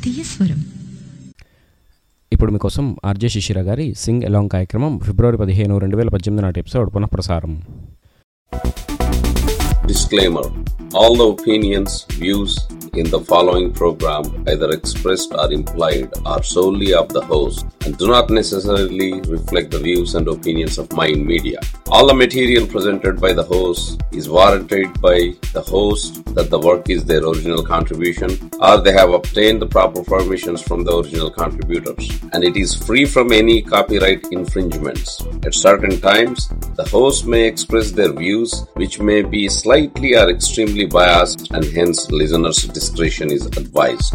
భారతీయ స్వరం ఇప్పుడు మీకోసం ఆర్జే శిశిర గారి సింగ్ ఎలాంగ్ కార్యక్రమం ఫిబ్రవరి పదిహేను రెండు వేల పద్దెనిమిది నాటి ఎపిసోడ్ పునఃప్రసారం Disclaimer All the opinions, views in the following program, either expressed or implied, are solely of the host and do not necessarily reflect the views and opinions of Mind Media. All the material presented by the host is warranted by the host that the work is their original contribution or they have obtained the proper permissions from the original contributors and it is free from any copyright infringements. At certain times, the host may express their views which may be slightly or extremely biased and hence listeners' discretion is advised.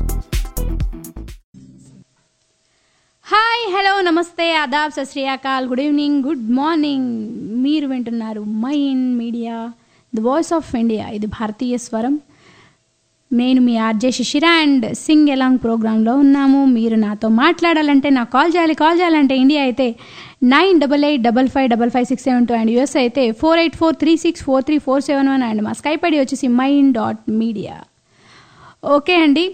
Hi hello నమస్తే ఆదాబ్ సత్ శ్రీ అకాల్ good evening good morning మీరు వింటున్నారు Mind Media the voice of India ఇది భారతీయ స్వరం నేను మీ RJ Shishira and sing along ప్రోగ్రాంలో ఉన్నాము మీరు నాతో మాట్లాడాలంటే నాకు కాల్ చేయాలి కాల్ చేయాలంటే ఇండియా అయితే nine double eight double five double five six seven two and US అయితే four eight four three six four three four seven one and మా స్కైప్ ఐడి వచ్చేసి మైన్ డాట్ మీడియా ఓకే అండి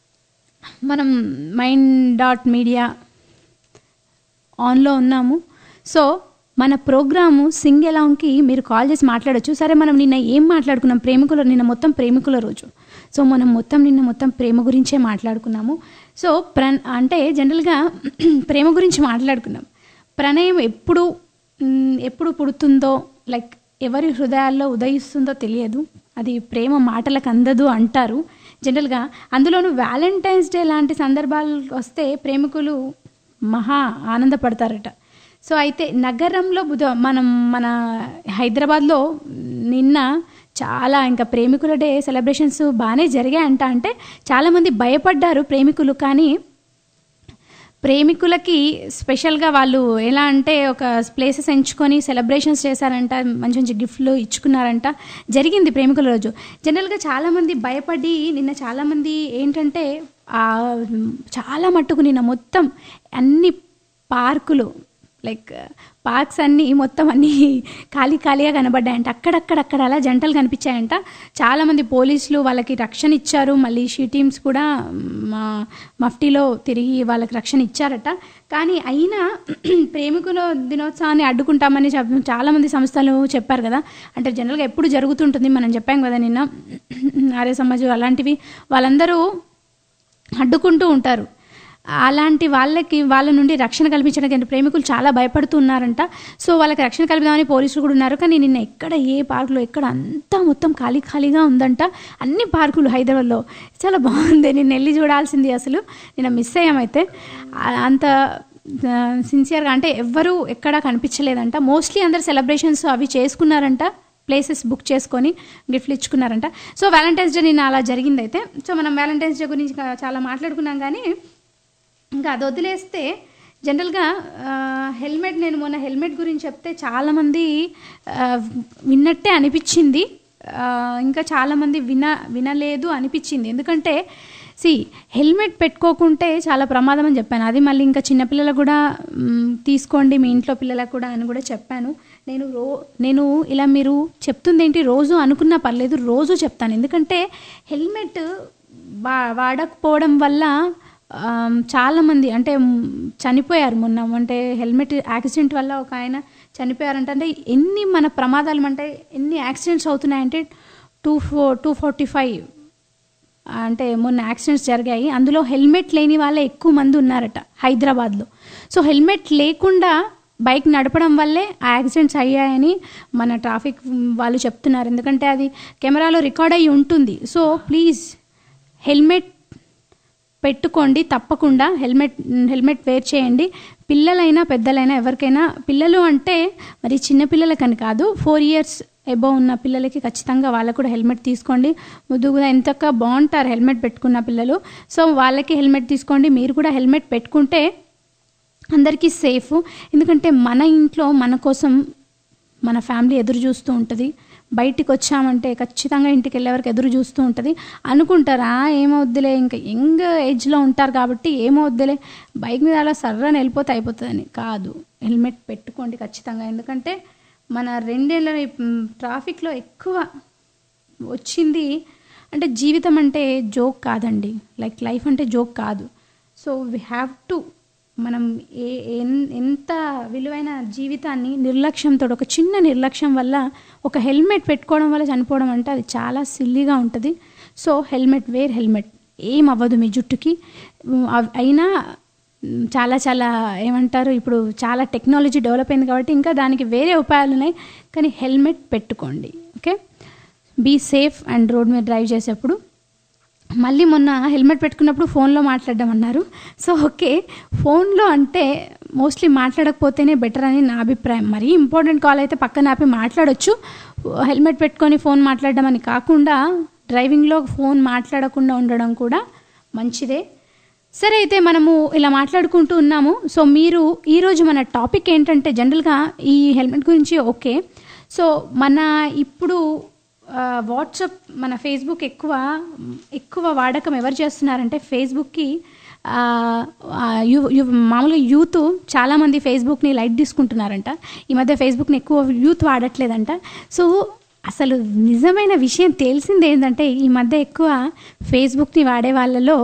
మనం mind dot media ఆన్లో ఉన్నాము so మన programme Singh ఎలాంగ్కి మీరు call చేసి మాట్లాడొచ్చు సరే మనం నిన్న ఏం మాట్లాడుకున్నాం ప్రేమికుల నిన్న మొత్తం ప్రేమికుల రోజు సో మనం మొత్తం నిన్న మొత్తం ప్రేమ గురించే మాట్లాడుకున్నాము సో ప్ర అంటే జనరల్గా ప్రేమ గురించి మాట్లాడుకున్నాం ప్రణయం ఎప్పుడు మ్, ఎప్పుడు పుడుతుందో లైక్ ఎవరి హృదయాల్లో ఉదయిస్తుందో తెలియదు అది ప్రేమ మాటలకు అందదు అంటారు జనరల్గా అందులోనూ వ్యాలంటైన్స్ డే లాంటి సందర్భాలు వస్తే ప్రేమికులు మహా ఆనందపడతారట సో అయితే నగరంలో బుధ మనం మన హైదరాబాద్లో నిన్న చాలా ఇంకా ప్రేమికుల డే సెలబ్రేషన్స్ బాగానే జరిగాయంట అంటే చాలామంది భయపడ్డారు ప్రేమికులు కానీ ప్రేమికులకి స్పెషల్గా వాళ్ళు ఎలా అంటే ఒక ప్లేసెస్ ఎంచుకొని సెలబ్రేషన్స్ చేశారంట మంచి మంచి గిఫ్ట్లు ఇచ్చుకున్నారంట జరిగింది ప్రేమికుల రోజు జనరల్గా చాలామంది భయపడి నిన్న చాలామంది ఏంటంటే ఆ, చాలా మట్టుకు నిన్న మొత్తం అన్ని పార్కులు లైక్ పార్క్స్ అన్నీ మొత్తం అన్నీ ఖాళీ ఖాళీగా కనబడ్డాయంట అక్కడక్కడక్కడ అలా జంటలు కనిపించాయంట చాలామంది పోలీసులు వాళ్ళకి రక్షణ ఇచ్చారు మళ్ళీ షీ టీమ్స్ కూడా మా మఫ్టీలో తిరిగి వాళ్ళకి రక్షణ ఇచ్చారట కానీ అయినా ప్రేమికుల దినోత్సవాన్ని అడ్డుకుంటామని చెప్ చాలామంది సంస్థలు చెప్పారు కదా అంటే జనరల్గా ఎప్పుడు జరుగుతుంటుంది మనం చెప్పాం కదా నిన్న ఆర్య సమాజం అలాంటివి వాళ్ళందరూ అడ్డుకుంటూ ఉంటారు అలాంటి వాళ్ళకి వాళ్ళ నుండి రక్షణ కల్పించడానికి ప్రేమికులు చాలా భయపడుతున్నారంట సో వాళ్ళకి రక్షణ కల్పిద్దామని పోలీసులు కూడా ఉన్నారు కానీ నిన్న ఎక్కడ ఏ పార్కులో ఎక్కడ అంతా మొత్తం ఖాళీ ఖాళీగా ఉందంట అన్ని పార్కులు హైదరాబాద్లో చాలా బాగుంది నేను వెళ్ళి చూడాల్సింది అసలు నిన్న మిస్ అయ్యామైతే ఆ- అంత సిన్సియర్గా అంటే ఎవ్వరూ ఎక్కడా కనిపించలేదంట మోస్ట్లీ అందరు సెలబ్రేషన్స్ అవి చేసుకున్నారంట ప్లేసెస్ బుక్ చేసుకొని గిఫ్ట్లు ఇచ్చుకున్నారంట సో వ్యాలంటైన్స్ డే నిన్న అలా జరిగింది అయితే సో మనం వ్యాలంటైన్స్ డే గురించి ఇంకా చాలా మాట్లాడుకున్నాం కానీ ఇంకా అది వదిలేస్తే జనరల్గా ఆ, హెల్మెట్ నేను మొన్న హెల్మెట్ గురించి చెప్తే చాలామంది ఆ, విన్నట్టే అనిపించింది ఆ, ఇంకా చాలామంది విన వినలేదు అనిపించింది ఎందుకంటే సి హెల్మెట్ పెట్టుకోకుంటే చాలా ప్రమాదం అని చెప్పాను అది మళ్ళీ ఇంకా చిన్నపిల్లలకు కూడా మ్, తీసుకోండి మీ ఇంట్లో పిల్లలకు కూడా అని కూడా చెప్పాను నేను రో నేను ఇలా మీరు చెప్తుంది ఏంటి రోజు అనుకున్నా పర్లేదు రోజు చెప్తాను ఎందుకంటే హెల్మెట్ వా వాడకపోవడం వల్ల ఆమ్, చాలామంది అంటే మ్, చనిపోయారు మొన్న అంటే హెల్మెట్ యాక్సిడెంట్ వల్ల ఒక ఆయన చనిపోయారంట అంటే ఎన్ని మన ప్రమాదాలు అంటే ఎన్ని యాక్సిడెంట్స్ అవుతున్నాయంటే two four two forty five అంటే మొన్న యాక్సిడెంట్స్ జరిగాయి అందులో హెల్మెట్ లేని వాళ్ళే ఎక్కువ మంది ఉన్నారట హైదరాబాద్లో సో హెల్మెట్ లేకుండా బైక్ నడపడం వల్లే ఆ యాక్సిడెంట్స్ అయ్యాయని మన ట్రాఫిక్ వాళ్ళు చెప్తున్నారు ఎందుకంటే అది కెమెరాలో రికార్డ్ అయ్యి ఉంటుంది సో ప్లీజ్ హెల్మెట్ పెట్టుకోండి తప్పకుండా హెల్మెట్ హెల్మెట్ వేర్ చేయండి పిల్లలైనా పెద్దలైనా ఎవరికైనా పిల్లలు అంటే మరి చిన్న పిల్లలకని కాదు ఫోర్ ఇయర్స్ ఎబో ఉన్న పిల్లలకి ఖచ్చితంగా వాళ్ళకు కూడా హెల్మెట్ తీసుకోండి ముద్దుగా ఎంతగా బాగుంటారు హెల్మెట్ పెట్టుకున్న పిల్లలు సో వాళ్ళకి హెల్మెట్ తీసుకోండి మీరు కూడా హెల్మెట్ పెట్టుకుంటే అందరికీ సేఫ్ ఎందుకంటే మన ఇంట్లో మన కోసం మన ఫ్యామిలీ ఎదురు చూస్తూ ఉంటుంది బయటికి వచ్చామంటే ఖచ్చితంగా ఇంటికి వెళ్ళే వరకు ఎదురు చూస్తూ ఉంటుంది అనుకుంటారా ఏమవుద్దులే ఇంకా యంగ్ ఏజ్లో ఉంటారు కాబట్టి ఏమవుద్దులే బైక్ మీద అలా సర్రని వెళ్ళిపోతే అయిపోతుందని కాదు హెల్మెట్ పెట్టుకోండి ఖచ్చితంగా ఎందుకంటే మన రెండేళ్ళ ట్రాఫిక్లో ఎక్కువ వచ్చింది అంటే జీవితం అంటే జోక్ కాదండి లైక్ లైఫ్ అంటే జోక్ కాదు సో వీ హ్యావ్ టు మనం ఏ ఎన్- ఎంత విలువైన జీవితాన్ని నిర్లక్ష్యంతో ఒక చిన్న నిర్లక్ష్యం వల్ల ఒక హెల్మెట్ పెట్టుకోవడం వల్ల చనిపోవడం అంటే అది చాలా సిల్లీగా ఉంటుంది సో హెల్మెట్ వేర్ హెల్మెట్ ఏం అవ్వదు మీ జుట్టుకి ఉమ్, అవ్- అయినా ఉమ్, చాలా చాలా ఏమంటారు ఇప్పుడు చాలా టెక్నాలజీ డెవలప్ అయింది కాబట్టి ఇంకా దానికి వేరే ఉపాయాలు ఉన్నాయి కానీ హెల్మెట్ పెట్టుకోండి okay be safe and road మీద డ్రైవ్ చేసేప్పుడు మళ్ళీ మొన్న హెల్మెట్ పెట్టుకున్నప్పుడు ఫోన్లో మాట్లాడడం అన్నారు సో ఓకే ఫోన్లో అంటే మోస్ట్లీ మాట్లాడకపోతేనే బెటర్ అని నా అభిప్రాయం మరీ ఇంపార్టెంట్ కాల్ అయితే పక్కన ఆపి మాట్లాడొచ్చు హెల్మెట్ పెట్టుకొని ఫోన్ మాట్లాడడం అని కాకుండా డ్రైవింగ్లో ఫోన్ మాట్లాడకుండా ఉండడం కూడా మంచిదే సరే అయితే మనము ఇలా మాట్లాడుకుంటూ ఉన్నాము సో మీరు ఈరోజు మన టాపిక్ ఏంటంటే జనరల్గా ఈ హెల్మెట్ గురించి ఓకే సో మన ఇప్పుడు ఆ, వాట్సాప్ మన ఫేస్బుక్ ఎక్కువ ఎక్కువ వాడకం ఎవరు చేస్తున్నారంటే ఫేస్బుక్కి ఆ, ఆ, యు యు- మామూలుగా యూత్ చాలామంది ఫేస్బుక్ని లైట్ తీసుకుంటున్నారంట ఈ మధ్య ఫేస్బుక్ని ఎక్కువ యూత్ వాడట్లేదంట సో అసలు నిజమైన విషయం తెలిసింది ఏంటంటే ఈ మధ్య ఎక్కువ ఫేస్బుక్ని వాడే వాళ్ళలో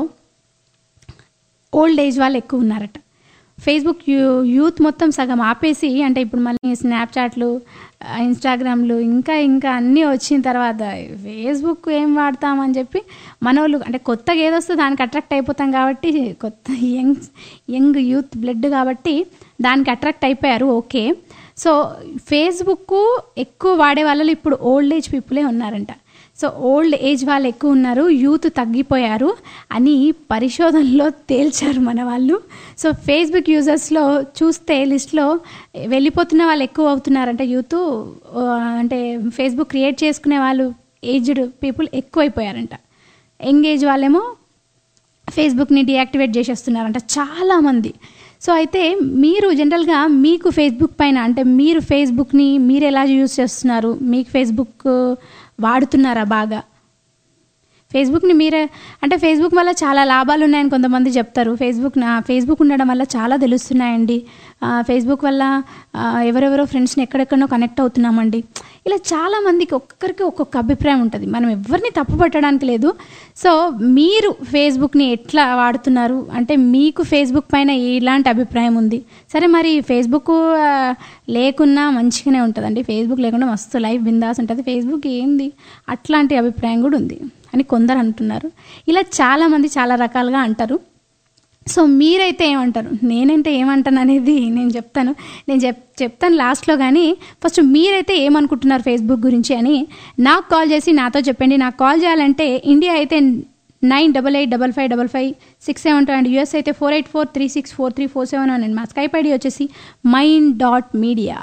ఓల్డ్ ఏజ్ వాళ్ళు ఎక్కువ ఉన్నారట ఫేస్బుక్ యూ యూత్ మొత్తం సగం ఆపేసి అంటే ఇప్పుడు మళ్ళీ స్నాప్చాట్లు ఆ, ఇన్స్టాగ్రామ్లు ఇంకా ఇంకా అన్నీ వచ్చిన తర్వాత ఫేస్బుక్ ఏం వాడతామని చెప్పి మనోళ్ళు అంటే కొత్తగా ఏదొస్తే దానికి అట్రాక్ట్ అయిపోతాం కాబట్టి కొత్త యంగ్ యంగ్ యూత్ బ్లడ్ కాబట్టి దానికి అట్రాక్ట్ అయిపోయారు ఓకే సో ఫేస్బుక్ ఎక్కువ వాడే వాళ్ళు ఇప్పుడు ఓల్డ్ ఏజ్ పీపులే ఉన్నారంట సో ఓల్డ్ ఏజ్ వాళ్ళు ఎక్కువ ఉన్నారు యూత్ తగ్గిపోయారు అని పరిశోధనలో తేల్చారు మన వాళ్ళు సో ఫేస్బుక్ యూజర్స్లో చూస్తే లిస్ట్లో వెళ్ళిపోతున్న వాళ్ళు ఎక్కువ అవుతున్నారంట యూత్ ఆ, అంటే ఫేస్బుక్ క్రియేట్ చేసుకునే వాళ్ళు ఏజ్డ్ పీపుల్ ఎక్కువైపోయారంట యంగ్ ఏజ్ వాళ్ళేమో ఫేస్బుక్ని డియాక్టివేట్ చేసేస్తున్నారంట చాలామంది సో అయితే మీరు జనరల్గా మీకు ఫేస్బుక్ పైన అంటే మీరు ఫేస్బుక్ని మీరు ఎలా యూజ్ చేస్తున్నారు మీకు ఫేస్బుక్ వాడుతున్నారా బాగా ఫేస్బుక్ని మీరే అంటే ఫేస్బుక్ వల్ల చాలా లాభాలు ఉన్నాయని కొంతమంది చెప్తారు ఫేస్బుక్ నా ఫేస్బుక్ ఉండడం వల్ల చాలా తెలుస్తున్నాయండి ఆ, ఫేస్బుక్ వల్ల ఆ, ఎవరెవరో ఫ్రెండ్స్ని ఎక్కడెక్కడో కనెక్ట్ అవుతున్నామండి ఇలా చాలా మందికి ఒక్కొక్కరికి ఒక్కొక్క అభిప్రాయం ఉంటుంది మనం ఎవరిని తప్పు పట్టడానికి లేదు సో మీరు ఫేస్బుక్ని ఎట్లా వాడుతున్నారు అంటే మీకు ఫేస్బుక్ పైన ఎలాంటి అభిప్రాయం ఉంది సరే మరి ఫేస్బుక్ ఆ, లేకున్నా మంచిగానే ఉంటుందండి ఫేస్బుక్ లేకుండా మస్తు లైఫ్ బిందాస్ ఉంటుంది ఫేస్బుక్ ఏంది అట్లాంటి అభిప్రాయం కూడా ఉంది అని కొందరు అంటున్నారు ఇలా చాలామంది చాలా రకాలుగా అంటారు సో మీరైతే ఏమంటారు నేనంటే ఏమంటాను అనేది నేను చెప్తాను నేను చెప్ చెప్తాను లాస్ట్లో కానీ ఫస్ట్ మీరైతే ఏమనుకుంటున్నారు ఫేస్బుక్ గురించి అని నాకు కాల్ చేసి నాతో చెప్పండి నాకు కాల్ చేయాలంటే ఇండియా అయితే nine double eight double five double five six seven two and US అయితే four eight four three six four three four seven అండి మా స్కైప్ ఐడి వచ్చేసి Mind dot Media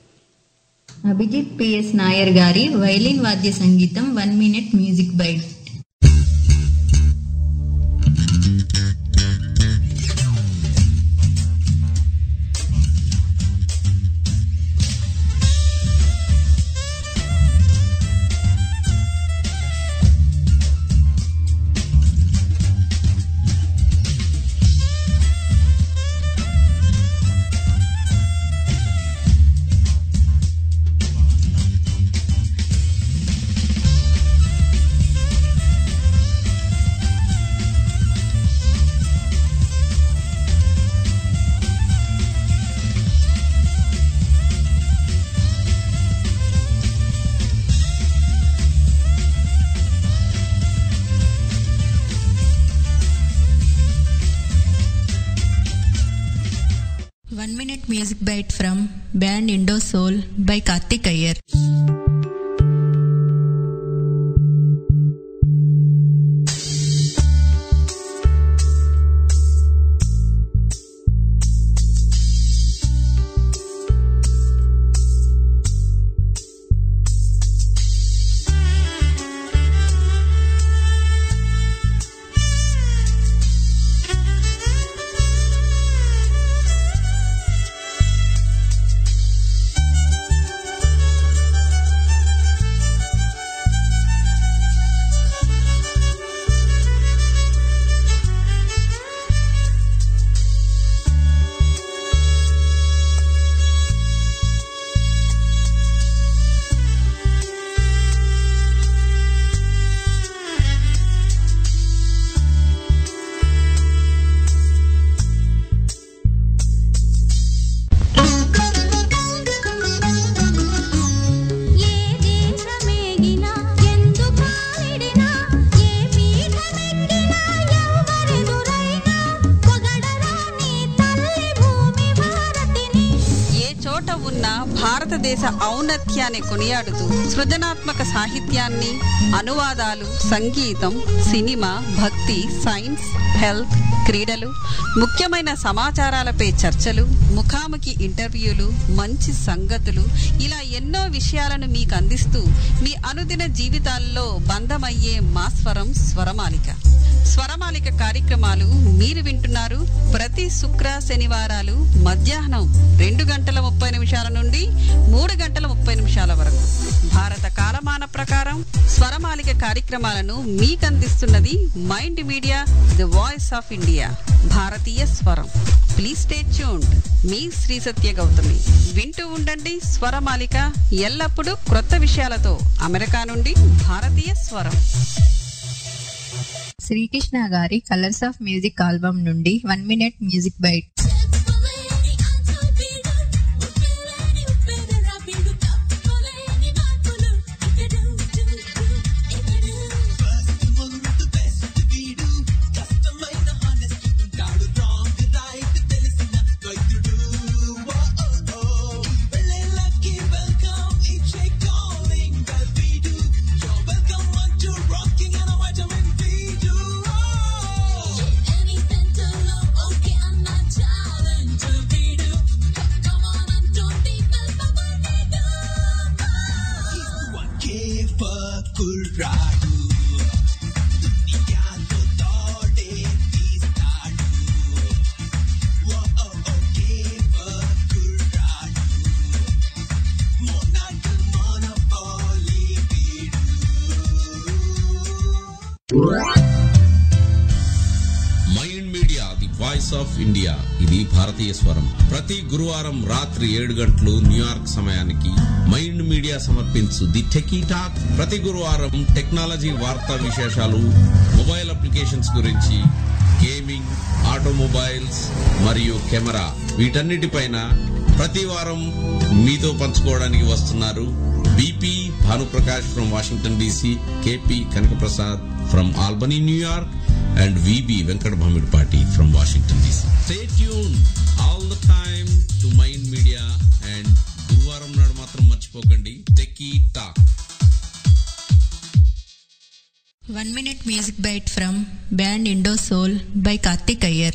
Abhijit PS Nair గారి వైలిన్ వాద్య సంగీతం one minute music bite one minute music bite from band Indo Soul by Karthik Iyer Thank అంతటా ఉన్న భారతదేశ ఔన్నత్యాన్ని కొనియాడుతూ సృజనాత్మక సాహిత్యాన్ని అనువాదాలు సంగీతం సినిమా భక్తి సైన్స్ హెల్త్ క్రీడలు ముఖ్యమైన సమాచారాలపై చర్చలు ముఖాముఖి ఇంటర్వ్యూలు మంచి సంగతులు ఇలా ఎన్నో విషయాలను మీకు అందిస్తూ మీ అనుదిన జీవితాల్లో బంధమయ్యే మా స్వరం స్వరమాలిక స్వరమాలిక కార్యక్రమాలు మీరు వింటున్నారు ప్రతి శుక్ర శనివారాలు మధ్యాహ్నం రెండు గంటల ముప్పై నిమిషాల నుండి మూడు గంటల ముప్పై నిమిషాల వరకు భారత కాలమాన ప్రకారం స్వరమాలిక కార్యక్రమాలను మీకు అందిస్తున్నది Mind media the voice of India భారతీయ స్వరం ప్లీజ్ స్టే ట్యూన్డ్ మీ శ్రీ సత్య గౌతమి వింటూ ఉండండి స్వరమాలిక ఎల్లప్పుడూ క్రొత్త విషయాలతో అమెరికా నుండి భారతీయ స్వరం శ్రీకృష్ణ గారి కలర్స్ ఆఫ్ మ్యూజిక్ ఆల్బమ్ నుండి one minute music bite Mind media the voice of India ఇది భారతీయ స్వరం ప్రతి గురువారం రాత్రి ఏడు గంటలు న్యూయార్క్ సమయానికి మైండ్ మీడియా సమర్పించు ది టెకీ టాక్ ప్రతి గురువారం టెక్నాలజీ వార్తా విశేషాలు మొబైల్ అప్లికేషన్స్ గురించి గేమింగ్ ఆటోమొబైల్స్ మరియు కెమెరా వీటన్నిటిపైన ప్రతి వారం మీతో పంచుకోవడానికి వస్తున్నారు BP Bhanuprakash from Washington DC KP Kanakaprasad from Albany New York and VB Venkat Bhamidpati from Washington DC. Stay tuned all the time to Mind Media and గురువారం నాడు మాత్రం మర్చిపోకండి Techie Talk one minute music bite from band Indo Soul by Karthik Iyer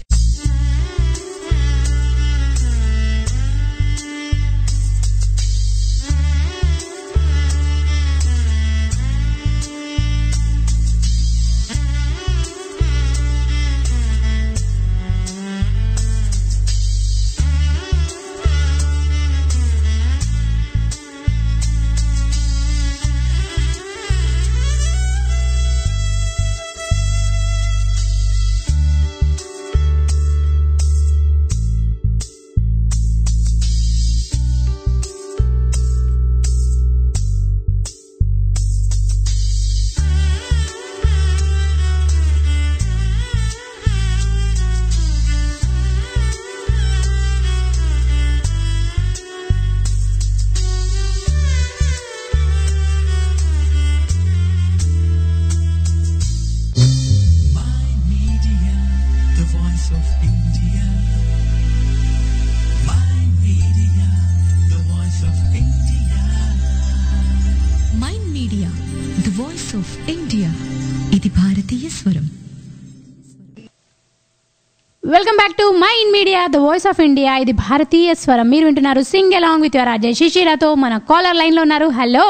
Media, the voice of India. My media, the voice of India. Mind media the voice of India ఇది భారతీయ స్వరం welcome back to my in media the voice of India ఇది భారతీయ స్వరం మీరు వింటున్నారు sing along with your Ajay శిశిరాతో మన కాలర్ లైన్ లో ఉన్నారు హలో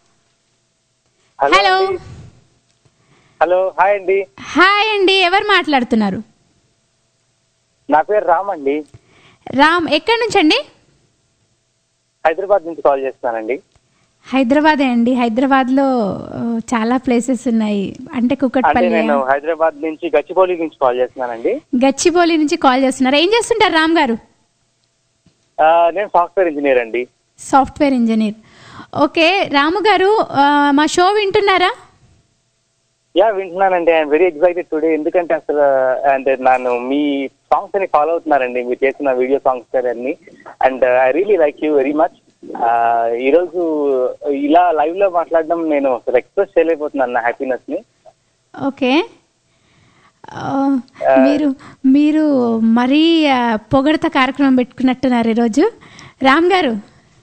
హలో హలో హాయ్ అండి హాయ్ అండి ఎవరు మాట్లాడుతున్నారు నా పేరు రామ్ అండి రామ్ ఎక్కడి నుంచి అండి హైదరాబాద్ నుంచి కాల్ చేస్తున్నానండి హైదరాబాదే అండి హైదరాబాద్లో ఆ, చాలా ప్లేసెస్ ఉన్నాయి అంటే అంటే కుక్కట్పల్లి నేను హైదరాబాద్ నుంచి గచ్చిబౌలి నుంచి కాల్ చేస్తున్నానండి గచ్చిబౌలి నుంచి కాల్ చేస్తున్నారు ఏం చేస్తుంటారు రామ్ గారు ఆ, నేను సాఫ్ట్వేర్ ఇంజనీర్ అండి సాఫ్ట్వేర్ ఇంజనీర్ ఓకే రాము గారు ఆ, మా షో వింటున్నారా యా వింటున్నానండి ఐఎమ్ వెరీ ఎక్సైటెడ్ టుడే ఎందుకంటే అసలు అంటే నేను మీ సాంగ్స్ అని ఫాలో అవుతున్నారండి మీరు చేసిన వీడియో సాంగ్స్ అన్ని and I really like you very much ఈరోజు ఇలా లైవ్ లో మాట్లాడడం నేను అసలు ఎక్స్ప్రెస్ చేయలేకపోతున్నాను నా హ్యాపీనెస్ ని ఓకే ఆ, మీరు మీరు మరీ ఆ, పొగడత కార్యక్రమం పెట్టుకున్నట్టున్నారు ఈరోజు రామ్ గారు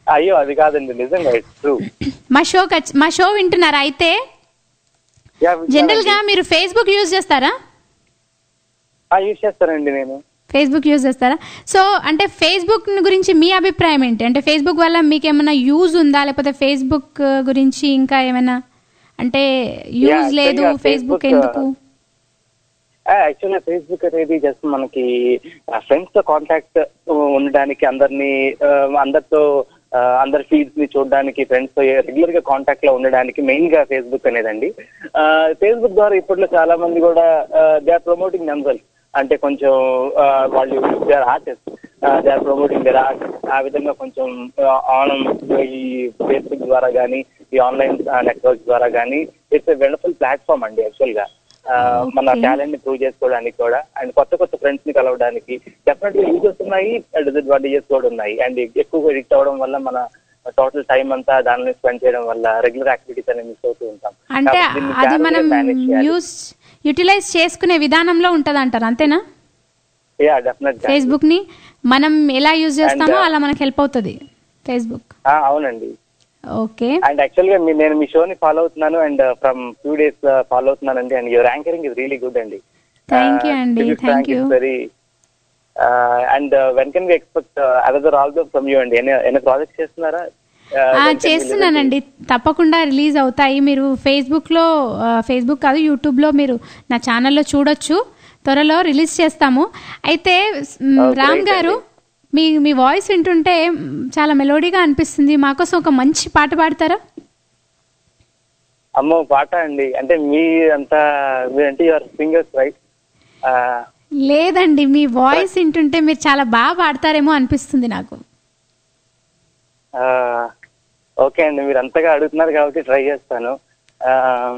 అయ్యో అది కాదండి నిజంగా ఇట్స్ ట్రూ మా షో కచ్- మా షో వింటున్నారా అయితే జనరల్ గా మీరు ఫేస్బుక్ యూజ్ చేస్తారా యూజ్ చేస్తానండి నేను ఫేస్బుక్ యూజ్ చేస్తారా సో అంటే ఫేస్బుక్ గురించి మీ అభిప్రాయం ఏంటి అంటే ఫేస్బుక్ వల్ల మీకు ఏమైనా యూజ్ ఉందా లేకపోతే ఫేస్బుక్ గురించి ఇంకా ఏమైనా అంటే యూజ్ Yeah, లేదు actually, ఫేస్బుక్ Facebook, ఎందుకు యాక్చువల్గా ఫేస్బుక్ అనేది జస్ట్ మనకి ఫ్రెండ్స్ తో కాంటాక్ట్ ఉండడానికి అందరినీ ఆ, అందరితో ఆ, అందరి ఫీడ్స్ ని చూడడానికి ఫ్రెండ్స్ తో రెగ్యులర్ గా కాంటాక్ట్ లో ఉండడానికి మెయిన్ గా ఫేస్బుక్ అనేదండి ఫేస్బుక్ ద్వారా ఇప్పట్లో చాలా మంది కూడా దే ఆర్ ప్రమోటింగ్ దెమ్సెల్స్ అంటే కొంచెం ఆ, వాళ్ళు they are artist they are promoting their art ఆ విధంగా కొంచెం ఆన్ ఈ ఫేస్బుక్ ద్వారా కానీ ఈ ఆన్లైన్ నెట్వర్క్ ద్వారా కానీ ఇట్స్ ఎ వండర్ఫుల్ ప్లాట్ఫామ్ అండి యాక్చువల్ గా ఆ, మన Okay. టాలెంట్ ని ప్రూవ్ చేసుకోవడానికి కూడా అండ్ కొత్త కొత్త ఫ్రెండ్స్ ని కలవడానికి డెఫినెట్ గా యూజెస్ ఉన్నాయి డిసడ్వాంటేజెస్ కూడా ఉన్నాయి అండ్ ఎక్కువగా ఎడిక్ట్ అవ్వడం వల్ల మన టోటల్ టైం అంతా దానిని స్పెండ్ చేయడం వల్ల రెగ్యులర్ యాక్టివిటీస్ అనేది మిస్ అవుతూ ఉంటాం అంటే కాబట్టి దీన్ని అది balance గా మనం manage చేయాలి. యూజ్ యూటిలైజ్ చేసుకునే విధానంలో ఉంటది అంటారు అంతేనా Yeah, definitely. ఫేస్బుక్ ని మనం ఎలా యూజ్ చేస్తామో uh, అలా మనకు హెల్ప్ అవుతుంది ఫేస్బుక్ ఆ, అవునండి ఓకే అండ్ యాక్చువల్ గా మీ- నేను మీ షోని ఫాలో అవుతున్నాను and from few days follow అవుతున్నానండి and your anchoring is really good అండి Thank you అండి, thank you. Very and when can we expect other also from you అండి ఎన్ని ప్రాజెక్ట్స్ చేస్తున్నారా Uh, ఆ, when can we చేస్తున్నానండి తప్పకుండా రిలీజ్ అవుతాయి మీరు ఫేస్బుక్లో ఆ, ఫేస్బుక్ కాదు యూట్యూబ్లో మీరు నా ఛానల్లో చూడొచ్చు త్వరలో రిలీజ్ చేస్తాము అయితే మ్, Oh, రామ్ great గారు మీ మీ వాయిస్ వింటుంటే మ్, చాలా మెలోడీగా అనిపిస్తుంది మాకోసం ఒక మంచి పాట పాడతారా అమ్మో పాట అండి అంటే మీ అంతా మీరంటే యువర్ సింగర్స్ రైట్ లేదండి మీ వాయిస్ వింటుంటే మీరు చాలా బాగా పాడతారేమో అనిపిస్తుంది నాకు ఓకే అండి మీరు అంతగా అడుగుతున్నారు కాబట్టి ట్రై చేస్తాను ఆ,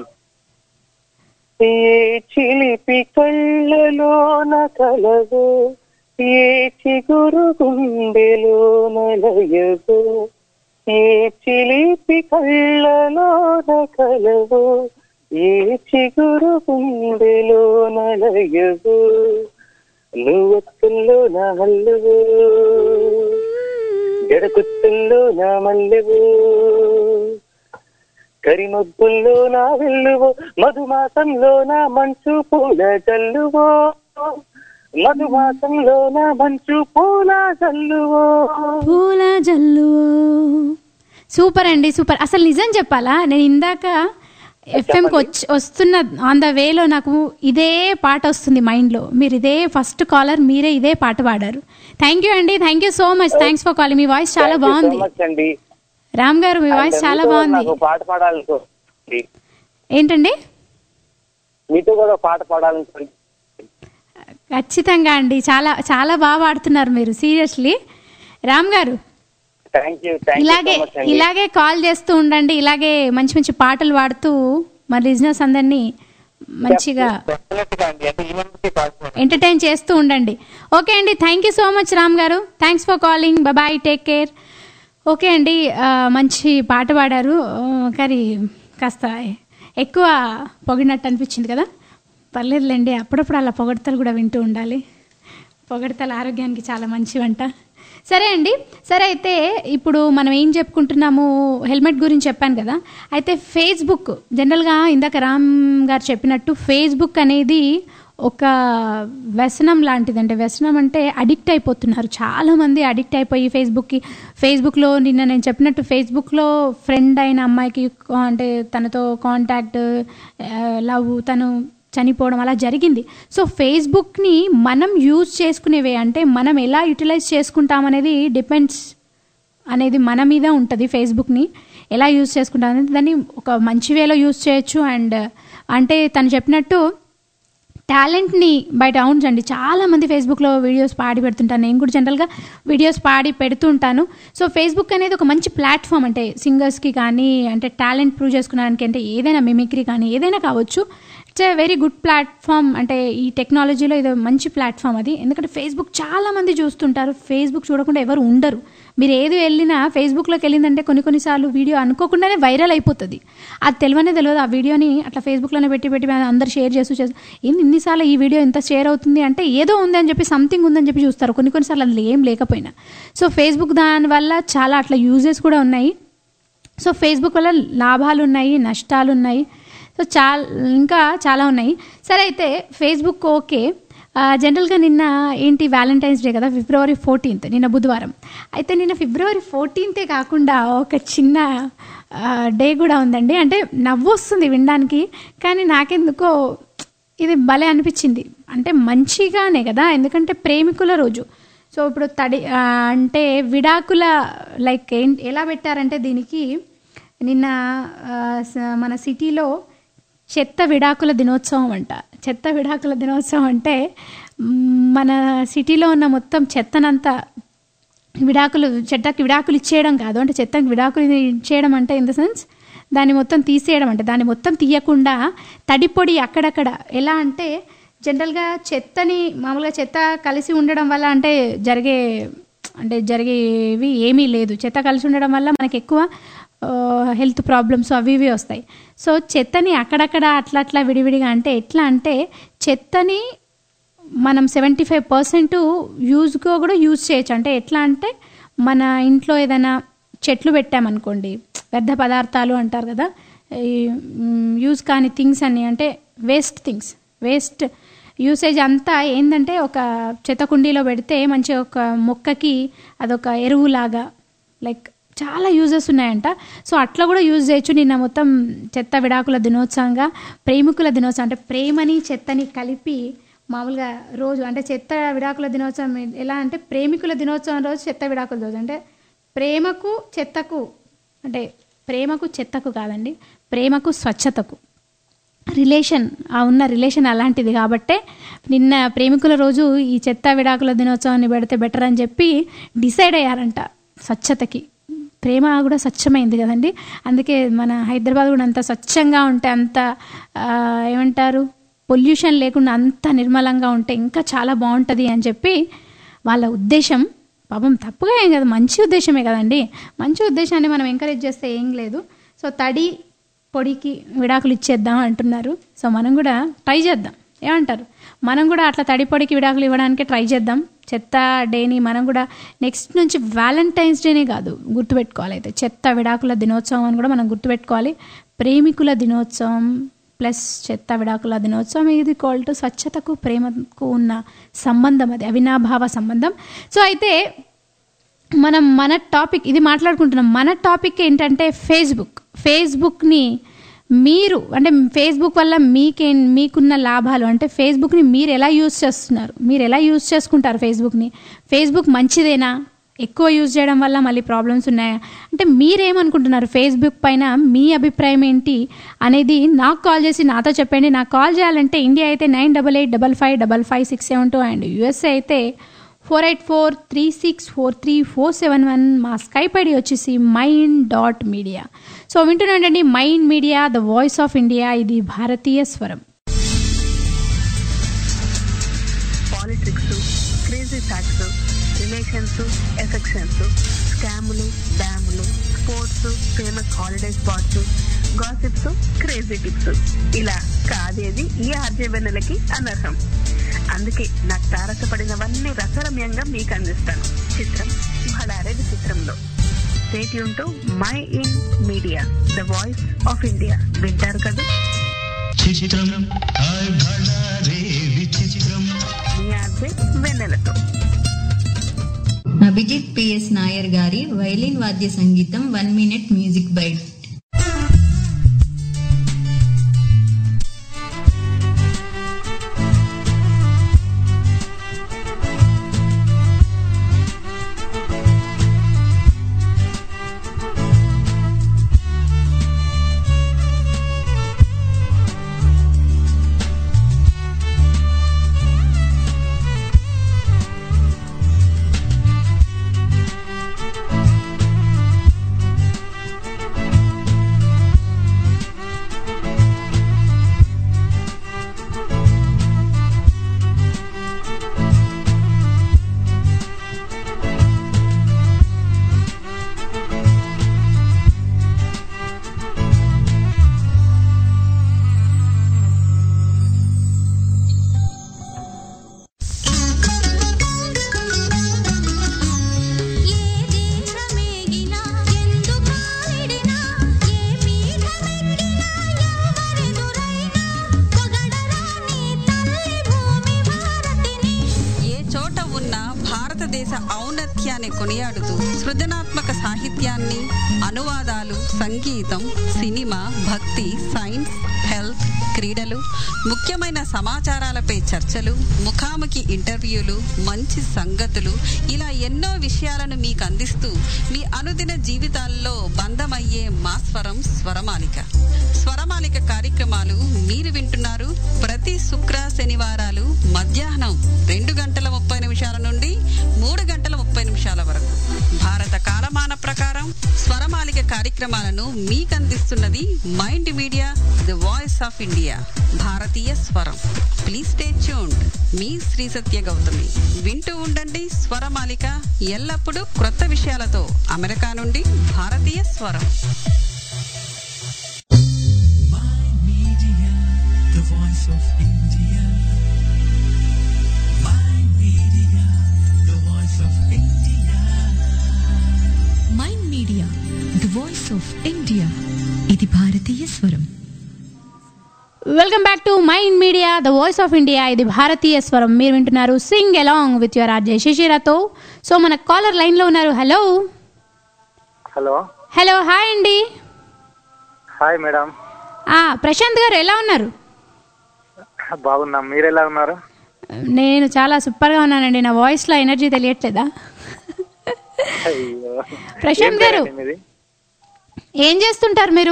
ఏ చిలిపి కళ్ళలోన కలవు ఏ చిగురు గుండెలోన లయవు ఏ చిలిపి కళ్ళలోన కలవు ఏ చిగురు గుండెలోన లయవు నువ్వొత్తుల్లో నా మల్లెవు ఎడకుత్తుల్లో నా మల్లెవు కరిమబ్బుల్లో నా వెల్లువో మధుమాసంలో నా మంచు పూల జల్లువో మధుమాసంలో నా మంచు పూల జల్లువో పూల జల్లు సూపర్ అండి సూపర్ అసలు నిజం చెప్పాలా నేను ఇందాక ఎఫ్ఎంకి వచ్చి వస్తున్న ఆన్ ద వేలో నాకు ఇదే పాట వస్తుంది మైండ్లో మీరు ఇదే ఫస్ట్ కాలర్ మీరే ఇదే పాట పాడారు థ్యాంక్ యూ అండి thank you so much thanks for calling మీ వాయిస్ చాలా బాగుంది మచ్ అండి రామ్ గారు మీ వాయిస్ And చాలా మీతో బాగుంది నాకు పాట పాడాలనుకోండి ఏంటండి మీతో కూడా పాట పాడాలనుకోండి ఖచ్చితంగా అండి చాలా చాలా బాగా పాడుతున్నారు మీరు సీరియస్లీ రామ్ గారు థ్యాంక్ యూ థ్యాంక్ యూ ఇలాగే సో మచ్ అండి ఇలాగే కాల్ చేస్తూ ఉండండి ఇలాగే మంచి మంచి పాటలు పాడుతూ మన లిజినెస్ అందరినీ మంచిగా Definitely అండి అంటే ఈ మందికి పాట పాడాలి. ఎంటర్టైన్ చేస్తూ ఉండండి ఓకే అండి thank you so much Ram గారు thanks for calling bye take care okay అండి ఆ, మంచి పాట పాడారు ఆ, కానీ కాస్త ఎక్కువ పొగిడినట్టు అనిపించింది కదా పర్లేదులేండి అప్పుడప్పుడు అలా పొగడతలు కూడా వింటూ ఉండాలి పొగడతలు ఆరోగ్యానికి చాలా మంచివంట సరే అండి సరే అయితే ఇప్పుడు మనం ఏం చెప్పుకుంటున్నాము హెల్మెట్ గురించి చెప్పాను కదా అయితే ఫేస్బుక్ జనరల్గా ఇందాక రామ్ గారు చెప్పినట్టు ఫేస్బుక్ అనేది ఒక వ్యసనం లాంటిది అంటే వ్యసనం అంటే అడిక్ట్ అయిపోతున్నారు చాలామంది అడిక్ట్ అయిపోయి ఫేస్బుక్కి ఫేస్బుక్లో నిన్న నేను చెప్పినట్టు ఫేస్బుక్లో ఫ్రెండ్ అయిన అమ్మాయికి కా- అంటే తనతో కాంటాక్ట్ లవ్ తను చనిపోవడం అలా జరిగింది సో ఫేస్బుక్ని మనం యూజ్ చేసుకునేవే అంటే మనం ఎలా యూటిలైజ్ చేసుకుంటాం అనేది డిపెండ్స్ అనేది మన మీద ఉంటుంది ఫేస్బుక్ని ఎలా యూజ్ చేసుకుంటాం అనేది దాన్ని ఒక మంచి వేలో యూజ్ చేయొచ్చు అండ్ అంటే తను చెప్పినట్టు టాలెంట్ని బయట అవునండి చాలా మంది ఫేస్బుక్లో వీడియోస్ పాడి పెడుతుంటాను నేను కూడా జనరల్గా వీడియోస్ పాడి పెడుతూ ఉంటాను సో ఫేస్బుక్ అనేది ఒక మంచి ప్లాట్ఫామ్ అంటే సింగర్స్కి కానీ అంటే టాలెంట్ ప్రూవ్ చేసుకోవడానికి అంటే ఏదైనా మిమిక్రీ కానీ ఏదైనా కావచ్చు it's a very good platform అంటే ఈ టెక్నాలజీలో ఇది మంచి ప్లాట్ఫామ్ అది ఎందుకంటే ఫేస్బుక్ చాలా మంది చూస్తుంటారు ఫేస్బుక్ చూడకుండా ఎవరు ఉండరు మీరు ఏది వెళ్ళినా ఫేస్బుక్లోకి వెళ్ళిందంటే కొన్ని కొన్నిసార్లు వీడియో అనుకోకుండానే వైరల్ అయిపోతుంది అది తెలియనే తెలియదు ఆ వీడియోని అట్లా ఫేస్బుక్లోనే పెట్టి పెట్టి అందరు షేర్ చేస్తూ చేస్తూ ఏంది ఇన్నిసార్లు ఈ వీడియో ఎంత షేర్ అవుతుంది అంటే ఏదో ఉంది అని చెప్పి సంథింగ్ ఉందని చెప్పి చూస్తారు కొన్ని కొన్నిసార్లు అందులో ఏం లేకపోయినా సో ఫేస్బుక్ దానివల్ల చాలా అట్లా యూజెస్ కూడా ఉన్నాయి సో ఫేస్బుక్ వల్ల లాభాలు ఉన్నాయి నష్టాలు ఉన్నాయి సో చాలా ఇంకా చాలా ఉన్నాయి సరే అయితే ఫేస్బుక్ ఓకే ఆ, జనరల్గా నిన్న ఏంటి వ్యాలంటైన్స్ డే కదా ఫిబ్రవరి ఫోర్టీన్త్ నిన్న బుధవారం అయితే నిన్న ఫిబ్రవరి ఫోర్టీన్తే కాకుండా ఒక చిన్న ఆ, డే కూడా ఉందండి అంటే నవ్వు వస్తుంది వినడానికి కానీ నాకెందుకో ఇది భలే అనిపించింది అంటే మంచిగానే కదా ఎందుకంటే ప్రేమికుల రోజు సో ఇప్పుడు తడి ఆ, అంటే విడాకుల లైక్ ఏం ఎలా పెట్టారంటే దీనికి నిన్న ఆ, స- మన సిటీలో చెత్త విడాకుల దినోత్సవం అంట చెత్త విడాకుల దినోత్సవం అంటే మ్, మన సిటీలో ఉన్న మొత్తం చెత్తనంతా విడాకులు చెట్టకి విడాకులు ఇచ్చేయడం కాదు అంటే చెత్తకి విడాకులు ఇచ్చేయడం అంటే ఇన్ ద సెన్స్ దాన్ని మొత్తం తీసేయడం అంటే దాన్ని మొత్తం తీయకుండా తడి పొడి అక్కడక్కడ ఎలా అంటే జనరల్గా చెత్తని మామూలుగా చెత్త కలిసి ఉండడం వల్ల అంటే జరిగే అంటే జరిగేవి ఏమీ లేదు చెత్త కలిసి ఉండడం వల్ల మనకి ఎక్కువ హెల్త్ ప్రాబ్లమ్స్ అవి ఇవి వస్తాయి సో చెత్తని అక్కడక్కడ అట్లా అట్లా విడివిడిగా అంటే ఎట్లా అంటే చెత్తని మనం సెవెంటీ ఫైవ్ పర్సెంట్ యూజ్గా కూడా యూజ్ చేయొచ్చు అంటే ఎట్లా అంటే మన ఇంట్లో ఏదైనా చెట్లు పెట్టామనుకోండి వ్యర్థ పదార్థాలు అంటారు కదా ఈ యూజ్ కాని థింగ్స్ అన్ని అంటే వేస్ట్ థింగ్స్ వేస్ట్ యూసేజ్ అంతా ఏంటంటే ఒక చెత్త కుండీలో పెడితే మంచి ఒక మొక్కకి అదొక ఎరువులాగా లైక్ చాలా యూజెస్ ఉన్నాయంట సో అట్లా కూడా యూజ్ చేయొచ్చు నిన్న మొత్తం చెత్త విడాకుల దినోత్సవంగా ప్రేమికుల దినోత్సవం అంటే ప్రేమని చెత్తని కలిపి మామూలుగా రోజు అంటే చెత్త విడాకుల దినోత్సవం ఎలా అంటే ప్రేమికుల దినోత్సవం రోజు చెత్త విడాకుల రోజు అంటే ప్రేమకు చెత్తకు అంటే ప్రేమకు చెత్తకు కాదండి ప్రేమకు స్వచ్ఛతకు రిలేషన్ ఆ ఉన్న రిలేషన్ అలాంటిది కాబట్టే నిన్న ప్రేమికుల రోజు ఈ చెత్త విడాకుల దినోత్సవాన్ని పెడితే బెటర్ అని చెప్పి డిసైడ్ అయ్యారంట స్వచ్ఛతకి ప్రేమ కూడా స్వచ్ఛమైంది కదండి అందుకే మన హైదరాబాద్ కూడా అంత స్వచ్ఛంగా ఉంటే అంత ఆ, ఏమంటారు పొల్యూషన్ లేకుండా అంత నిర్మలంగా ఉంటే ఇంకా చాలా బాగుంటుంది అని చెప్పి వాళ్ళ ఉద్దేశం పాపం తప్పుగా ఏం కదా మంచి ఉద్దేశమే కదండి మంచి ఉద్దేశాన్ని మనం ఎంకరేజ్ చేస్తే ఏం లేదు సో తడి పొడికి విడాకులు ఇచ్చేద్దాం అంటున్నారు సో మనం కూడా ట్రై చేద్దాం ఏమంటారు మనం కూడా అట్లా తడి పొడికి విడాకులు ఇవ్వడానికి ట్రై చేద్దాం చెత్త డేని మనం కూడా నెక్స్ట్ నుంచి వ్యాలంటైన్స్ డేనే కాదు గుర్తుపెట్టుకోవాలి అయితే చెత్త విడాకుల దినోత్సవం అని కూడా మనం గుర్తుపెట్టుకోవాలి ప్రేమికుల దినోత్సవం ప్లస్ చెత్త విడాకుల దినోత్సవం ఇది కాల్ టు స్వచ్ఛతకు ప్రేమకు ఉన్న సంబంధం అది అవినాభావ సంబంధం సో అయితే మనం మన టాపిక్ ఇది మాట్లాడుకుంటున్నాం మన టాపిక్ ఏంటంటే ఫేస్బుక్ ఫేస్బుక్ని మీరు అంటే ఫేస్బుక్ వల్ల మీకే మీకున్న లాభాలు అంటే ఫేస్బుక్ని మీరు ఎలా యూజ్ చేస్తున్నారు మీరు ఎలా యూజ్ చేసుకుంటారు ఫేస్బుక్ని ఫేస్బుక్ మంచిదేనా ఎక్కువ యూజ్ చేయడం వల్ల మళ్ళీ ప్రాబ్లమ్స్ ఉన్నాయా అంటే మీరేమనుకుంటున్నారు ఫేస్బుక్ పైన మీ అభిప్రాయం ఏంటి అనేది నాకు కాల్ చేసి నాతో చెప్పండి నాకు కాల్ చేయాలంటే ఇండియా అయితే nine double eight double five double five six seven two and USA అయితే four eight four three six four three four seven one మా స్కైప్ ఐడి వచ్చేసి మైండ్ డాట్ మీడియా సో వింటున్నాండి Mind media the voice of India ఇది భారతీయ స్వరం politics crazy facts relations affections స్కాములు డ్యాములు sports famous holiday spots gossips crazy tips ఇలా కాదేది ఈ ఆర్జవెన్నెలకి అనర్హం అందుకే నాకు తారసపడినవన్నీ రసరమ్యంగా మీకు అందిస్తాను చిత్రం భడారెడ్డి చిత్రంలో stay tuned to my in media the voice of India వింటారు కదా చిత్రం హాయ్ భళా రే విచిత్రం మీ ఆర్జే వెన్నెలతో అభిజిత్ పిఎస్ నాయర్ గారి వైలిన్ వాద్య సంగీతం వన్ మినిట్ మ్యూజిక్ బైట్ నీ కొనియాడుతూ సృజనాత్మక సాహిత్యాన్ని అనువాదాలు సంగీతం సినిమా భక్తి సైన్స్ హెల్త్ క్రీడలు ముఖ్యమైన సమాచారాలపై చర్చలు ముఖాముఖి ఇంటర్వ్యూలు మంచి సంగతులు ఇలా ఎన్నో విషయాలను మీకు అందిస్తూ మీ అనుదిన జీవితాల్లో బంధమయ్యే మా స్వరం స్వరమాలిక స్వరమాలిక కార్యక్రమాలు మీరు వింటున్నారు ప్రతి శుక్ర శనివారాలు మధ్యాహ్నం రెండు గంటల ముప్పై నిమిషాల నుండి మూడు గంటల ముప్పై నిమిషాల వరకు భారత కాలమాన ప్రకారం స్వరమాలిక కార్యక్రమాలను మీకు అందిస్తున్నది Mind media the voice of India భారతీయ స్వరం ప్లీజ్ స్టే ట్యూన్డ్ మీ శ్రీ సత్య గౌతమి వింటూ ఉండండి స్వరమాలిక ఎల్లప్పుడూ క్రొత్త విషయాలతో అమెరికా నుండి భారతీయ స్వరం Media, the voice of India. My media, the voice of India. Mind media the voice of India ఇది భారతీయ స్వరం welcome back to Mind media the voice of India ఇది భారతీయ స్వరం మీరు వింటున్నారు sing along with your RJ శశిరాతో so మన కాలర్ లైన్లో ఉన్నారు హలో హలో హలో హాయ్ అండి హాయ్ మేడం ఆ, ప్రశాంత్ గారు ఎలా ఉన్నారు బాగున్నాం మీరు ఎలా ఉన్నారు నేను చాలా సూపర్గా ఉన్నానండి నా వాయిస్లో ఎనర్జీ తెలియట్లేదా అయ్యో ప్రశాంత్ ఏం గారు పేరండి మీది? ఏం చేస్తుంటారు మీరు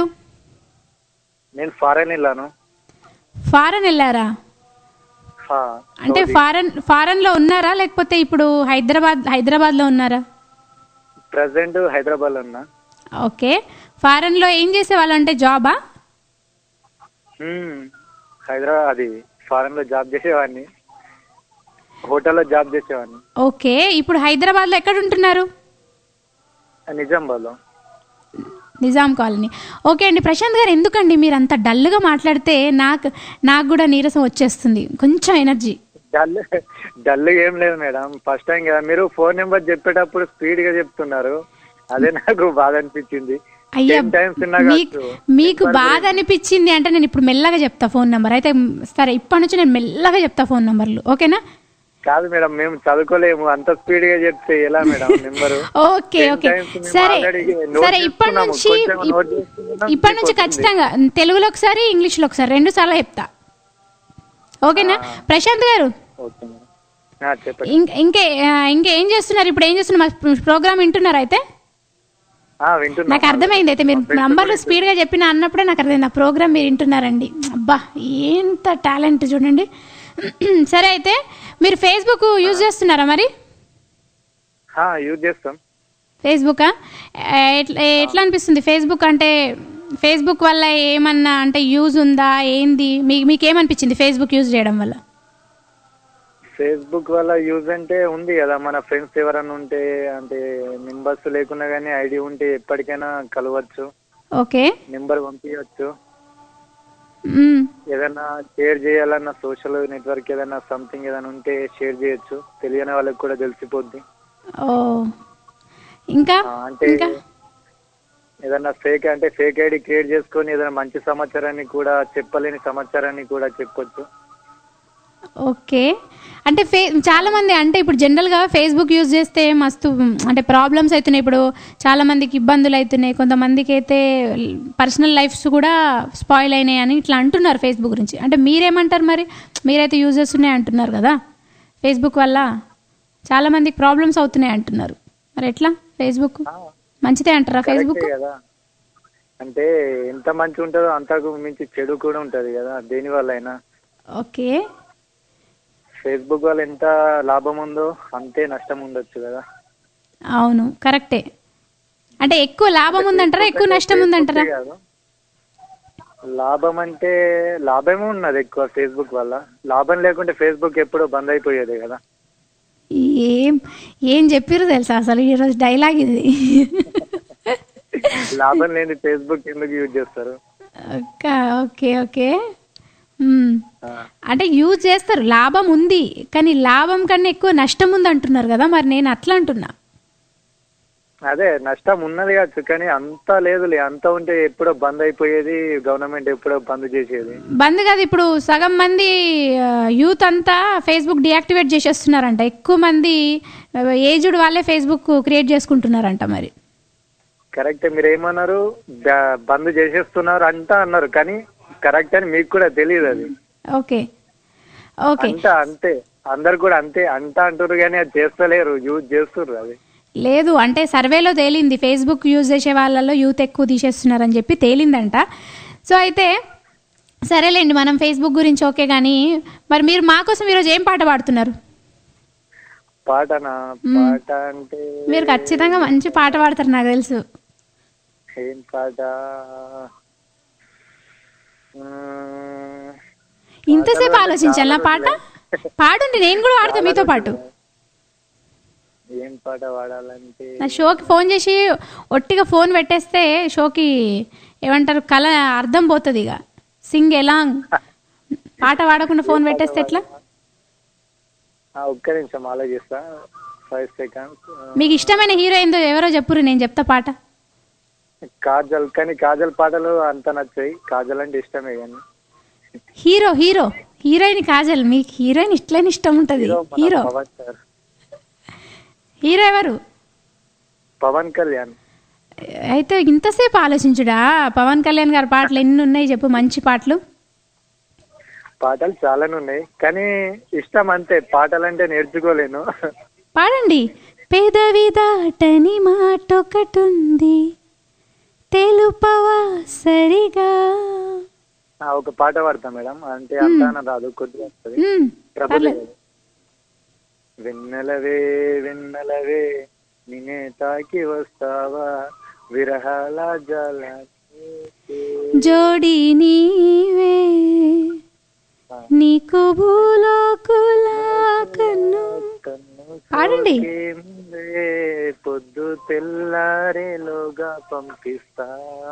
నేను ఫారెన్ వెళ్ళాను ఫారెన్ వెళ్ళారా హా, అంటే సౌదీ. ఫారెన్ ఫారెన్లో ఉన్నారా లేకపోతే ఇప్పుడు హైదరాబాద్ హైదరాబాద్లో ఉన్నారా ప్రజెంట్ హైదరాబాద్ లో ఉన్నా ఓకే ఫారెన్లో ఏం చేసేవాళ్ళు అంటే జాబా మ్మ్. హైదరాబాద్ అది ఫారెన్ లో జాబ్ చేసేవాడిని హోటల్లో జాబ్ చేసేవాడిని ఓకే ఇప్పుడు హైదరాబాద్లో ఎక్కడ ఉంటున్నారు నిజామాబాద్ లో నిజాం కాలనీ ఓకే అండి ప్రశాంత్ గారు ఎందుకండి మీరు అంత డల్గా మాట్లాడితే నాకు నాకు కూడా నీరసం వచ్చేస్తుంది కొంచెం ఎనర్జీ డల్ డల్ ఏం లేదు మేడం ఫస్ట్ టైం కదా మీరు ఫోన్ నెంబర్ చెప్పేటప్పుడు స్పీడ్ గా చెప్తున్నారు అదే నాకు బాధ అనిపించింది అయ్యా Ten times విన్నా మీకు కావచ్చు. మీకు బాధ అనిపించింది అంటే నేను ఇప్పుడు మెల్లగా చెప్తా ఫోన్ నెంబర్ అయితే సరే ఇప్పటి నుంచి నేను మెల్లగా చెప్తా ఫోన్ నెంబర్లు ఓకేనా కాదు మేడం మేము చదువుకోలేము అంత స్పీడ్ గా చెప్తే ఎలా మేడం నెంబర్ ఓకే ఓకే సరే సరే ఇప్పటి నుంచి ఇప్- ఇప్పటి నుంచి ఖచ్చితంగా తెలుగులో ఒకసారి ఇంగ్లీష్లో ఒకసారి రెండు సార్లు చెప్తా ఓకేనా ప్రశాంత్ గారు ఓకే మేడం ఆ, చెప్పండి ఇంక- ఇంకే ఆ, ఇంకా ఏం చేస్తున్నారు ఇప్పుడు ఏం చేస్తున్నారు మా ప్రోగ్రామ్ వింటున్నారు అయితే ఆ, వింటున్నా నాకు అర్థమైంది అయితే మీరు నంబర్లు స్పీడ్గా చెప్పిన అన్నప్పుడే నాకు అర్థమైంది ఆ ప్రోగ్రామ్ మీరు వింటున్నారండి అబ్బా ఎంత టాలెంట్ చూడండి సరే అయితే మీరు ఫేస్బుక్ యూజ్ చేస్తున్నారా మరి ఆ, యూజ్ చేస్తాం ఫేస్బుకా ఎట్లా ఎట్లా అనిపిస్తుంది ఫేస్బుక్ అంటే ఫేస్బుక్ వల్ల ఏమన్నా అంటే యూజ్ ఉందా ఏంది మీ మీకు ఏమనిపించింది ఫేస్బుక్ యూజ్ చేయడం వల్ల ఫేస్బుక్ వల్ల యూజ్ అంటే ఉంది కదా మన ఫ్రెండ్స్ ఎవరైనా ఉంటే అంటే నెంబర్స్ లేకున్నా కానీ ఐడి ఉంటే ఎప్పటికైనా కలవచ్చు ఓకే నెంబర్ పంపించవచ్చు మ్మ్. ఏదైనా షేర్ చేయాలన్న సోషల్ నెట్వర్క్ ఏదైనా సంథింగ్ ఏదైనా ఉంటే షేర్ చేయొచ్చు తెలియని వాళ్ళకి కూడా తెలిసిపోద్ది ఓ ఇంకా ఆ, అంటే ఇంకా ఏదైనా ఫేక్ అంటే ఫేక్ ఐడి క్రియేట్ చేసుకొని ఏదైనా మంచి సమాచారాన్ని కూడా చెప్పలేని సమాచారాన్ని కూడా చెప్పొచ్చు ఓకే అంటే ఫే చాలా మంది అంటే ఇప్పుడు జనరల్గా ఫేస్బుక్ యూజ్ చేస్తే మస్తు అంటే ప్రాబ్లమ్స్ అవుతున్నాయి ఇప్పుడు చాలా మందికి ఇబ్బందులు అవుతున్నాయి కొంతమందికి అయితే పర్సనల్ లైఫ్స్ కూడా స్పాయిల్ అయినాయి అని ఇట్లా అంటున్నారు ఫేస్బుక్ గురించి అంటే మీరేమంటారు మరి మీరైతే యూజ్ చేస్తున్నాయి అంటున్నారు కదా ఫేస్బుక్ వల్ల చాలా మందికి ప్రాబ్లమ్స్ అవుతున్నాయి అంటున్నారు మరి ఎట్లా ఫేస్బుక్ మంచిదే అంటారా ఫేస్బుక్ కరెక్టే కదా అంటే ఎంత మంచి ఉంటుందో అంతకు మించి చెడు కూడా ఉంటది కదా దేని వల్ల అయినా ఓకే ఫేస్బుక్ వల్ల ఎంత లాభం ఉందో అంతే నష్టం ఉండొచ్చు కదా అవును కరెక్టే అంటే ఎక్కువ లాభం ఉందంటారా ఎక్కువ నష్టం ఉందంటారా ఫేస్బుకే కాదు. లాభం అంటే లాభమే ఉన్నది ఎక్కువ ఫేస్బుక్ వల్ల లాభం లేకుంటే ఫేస్బుక్ ఎప్పుడో బంద్ అయిపోయేది కదా ఏం ఏం చెప్పారు తెలుసా అసలు ఈరోజు డైలాగ్ ఇది లాభం లేని ఫేస్బుక్ ఎందుకు యూజ్ చేస్తారు ఒక్క ఓకే ఓకే మ్మ్. అంటే యూజ్ చేస్తారు లాభం ఉంది కానీ లాభం కన్నా ఎక్కువ నష్టం ఉంది అంటున్నారు కదా మరి నేను అట్లా అంటున్నా అదే నష్టం ఉన్నది కావచ్చు కానీ అంతా లేదులే అంత ఉంటే ఎప్పుడో బంద్ అయిపోయేది గవర్నమెంట్ ఎప్పుడో బంద్ చేసేది బంద్ కాదు ఇప్పుడు సగం మంది యూత్ అంతా ఫేస్బుక్ డియాక్టివేట్ చేసేస్తున్నారంట ఎక్కువ మంది ఏజ్డ్ వాళ్ళే ఫేస్బుక్ క్రియేట్ చేసుకుంటున్నారంట మరి కరెక్ట్ మీరు ఏమన్నారు బ- బంద్ చేసేస్తున్నారు అంట అన్నారు కానీ కరెక్ట్ అని మీకు కూడా తెలియదు అది ఓకే ఓకే అంత అంతే అందరు కూడా అంతే అంట అంటారు కానీ అది చేస్తలేరు యూజ్ చేస్తుర్రు అది లేదు అంటే సర్వేలో తేలింది ఫేస్బుక్ యూజ్ చేసే వాళ్ళలో యూత్ ఎక్కువ తీసేస్తున్నారని చెప్పి తేలిందంట సో అయితే సరేలేండి మనం ఫేస్బుక్ గురించి ఓకే కానీ మరి మీరు మా కోసం ఈరోజు ఏం పాట పాడుతున్నారు పాటనా మ్మ్. పాట అంటే మీరు ఖచ్చితంగా మంచి పాట పాడతారు నాకు తెలుసు ఏం పాట మ్మ్. ఇంతసేపు ఆలోచించాలా పాట పాడండి నేను కూడా పాడతా మీతో పాటు ఏం పాట పాడాలంటే నా షోకి ఫోన్ చేసి ఒట్టిగా ఫోన్ పెట్టేస్తే షోకి ఏమంటారు కళ అర్థం పోతుంది ఇక సింగ్ ఎలాంగ్ పాట పాడకుండా ఫోన్ పెట్టేస్తే ఎట్లా ఆ, ఒక్క నిమిషం ఆలోచిస్తా ఫైవ్ సెకండ్స్ మీకు ఇష్టమైన హీరో ఏందో ఎవరో చెప్పురు నేను చెప్తా పాట కాజల్ కానీ కాజల్ పాటలు అంత నచ్చాయి కాజల్ అంటే ఇష్టమే కానీ హీరో హీరో హీరోయిన్ కాజల్ మీకు హీరోయిన్ ఇట్లనే ఇష్టం ఉంటది హీరో మన హీరో పవన్ సార్ హీరో ఎవరు పవన్ కళ్యాణ్ అయితే ఇంతసేపు ఆలోచించుడా పవన్ కళ్యాణ్ గారి పాటలు ఎన్ని ఉన్నాయి చెప్పు మంచి పాటలు పాటలు చాలానే ఉన్నాయి కానీ ఇష్టం అంతే పాటలు అంటే నేర్చుకోలేను పాడండి పెదవి దాటని మాట ఒకటుంది తెలుపవా సరిగా ఆ, ఒక పాట పాడతా మేడం అంటే అంతా రాదు కొద్దిగా వస్తుంది మ్మ్, ప్రభుదేవ వెన్నెలవే వెన్నెలవే నినే తాకి వస్తావా విరహాల జల జోడి నీవే నీకు భూలోకులా కన్ను పాడండి పొద్దు తెల్లారేలోగా పంపిస్తా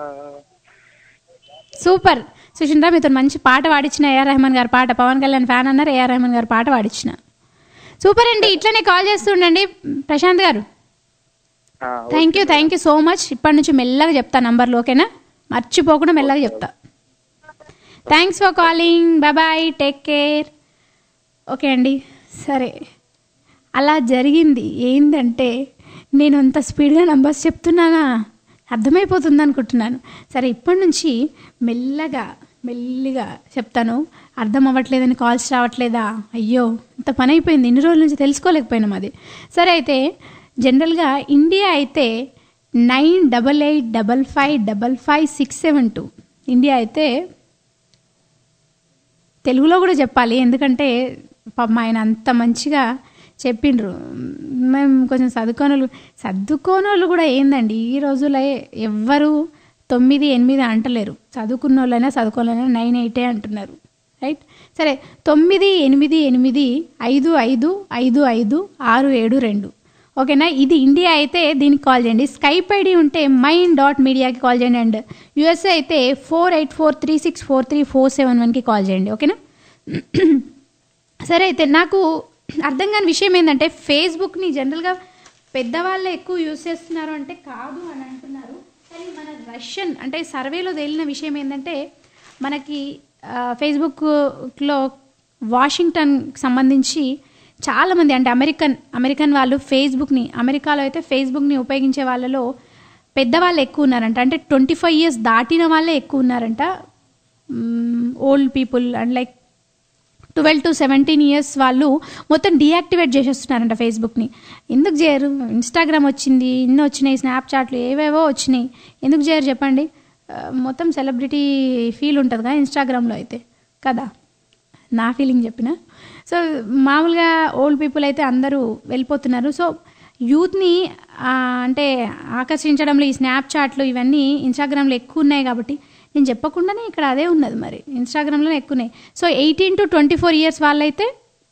సూపర్ సుషింద్ర మీతో మంచి పాట పాడించిన ఏఆర్ రెహమాన్ గారి పాట పవన్ కళ్యాణ్ ఫ్యాన్ అన్నారు ఏఆర్ రెహమాన్ గారి పాట పాడించిన సూపర్ అండి ఇట్లనే కాల్ చేస్తుండండి ప్రశాంత్ గారు ఆ, thank you thank you so much ఇప్పటి నుంచి మెల్లగా చెప్తా నంబర్లు ఓకేనా మర్చిపోకుండా మెల్లగా చెప్తా thanks for calling bye take care okay అండి సరే అలా జరిగింది ఏంటంటే నేను అంత స్పీడ్గా నంబర్స్ చెప్తున్నానా అర్థమైపోతుంది అనుకుంటున్నాను సరే ఇప్పటి నుంచి మెల్లగా మెల్లిగా చెప్తాను అర్థం అవ్వట్లేదని కాల్స్ రావట్లేదా అయ్యో ఇంత పని అయిపోయింది ఇన్ని రోజుల నుంచి తెలుసుకోలేకపోయినాం అది సరే అయితే జనరల్గా ఇండియా అయితే nine double eight double five double five six seven two India అయితే తెలుగులో కూడా చెప్పాలి ఎందుకంటే పాపం ఆయన అంత మంచిగా చెప్పిండ్రు మేము కొంచెం చదువుకోనోళ్ళు చదువుకోనోళ్ళు కూడా ఏందండి ఈ రోజుల్లో ఎవ్వరు తొమ్మిది ఎనిమిది అంటలేరు చదువుకున్న వాళ్ళైనా చదువుకోవాలైనా నైన్ ఎయిటే అంటున్నారు రైట్ సరే తొమ్మిది ఎనిమిది ఎనిమిది ఐదు ఐదు ఐదు ఐదు ఆరు ఏడు రెండు ఓకేనా ఇది ఇండియా అయితే దీనికి కాల్ చేయండి స్కైప్ ఐడి ఉంటే మైన్ డాట్ మీడియాకి కాల్ చేయండి అండ్ యూఎస్ఏ అయితే four eight four three six four three four seven వన్కి కాల్ చేయండి ఓకేనా సరే అయితే నాకు అర్థం కాని విషయం ఏంటంటే ఫేస్బుక్ని జనరల్గా పెద్దవాళ్ళే ఎక్కువ యూజ్ చేస్తున్నారు అంటే కాదు అని అంటున్నారు కానీ మన రష్యన్ అంటే సర్వేలో తేలిన విషయం ఏంటంటే మనకి ఆ, ఫేస్బుక్లో వాషింగ్టన్ సంబంధించి చాలామంది అంటే అమెరికన్ అమెరికన్ వాళ్ళు ఫేస్బుక్ని అమెరికాలో అయితే ఫేస్బుక్ని ఉపయోగించే వాళ్ళలో పెద్దవాళ్ళు ఎక్కువ ఉన్నారంట అంటే ట్వంటీ ఫైవ్ ఇయర్స్ దాటిన వాళ్ళే ఎక్కువ ఉన్నారంట old people and like twelve to seventeen years వాళ్ళు మొత్తం డీయాక్టివేట్ చేసేస్తున్నారంట ఫేస్బుక్ని ఎందుకు చేయరు ఇన్స్టాగ్రామ్ వచ్చింది ఇన్ని వచ్చినాయి స్నాప్చాట్లు ఏవేవో వచ్చినాయి ఎందుకు చేయరు చెప్పండి ఆ, మొత్తం సెలబ్రిటీ ఫీల్ ఉంటుంది కదా ఇన్స్టాగ్రామ్లో అయితే కదా నా ఫీలింగ్ చెప్పిన సో మామూలుగా ఓల్డ్ పీపుల్ అయితే అందరూ వెళ్ళిపోతున్నారు సో యూత్ని ఆ, అంటే ఆకర్షించడంలో ఈ స్నాప్చాట్లు ఇవన్నీ ఇన్స్టాగ్రామ్లో ఎక్కువ ఉన్నాయి కాబట్టి నేను చెప్పకుండానే ఇక్కడ అదే ఉన్నది మరి ఇన్స్టాగ్రామ్లోనే ఎక్కువ ఉన్నాయి so eighteen to twenty four years వాళ్ళైతే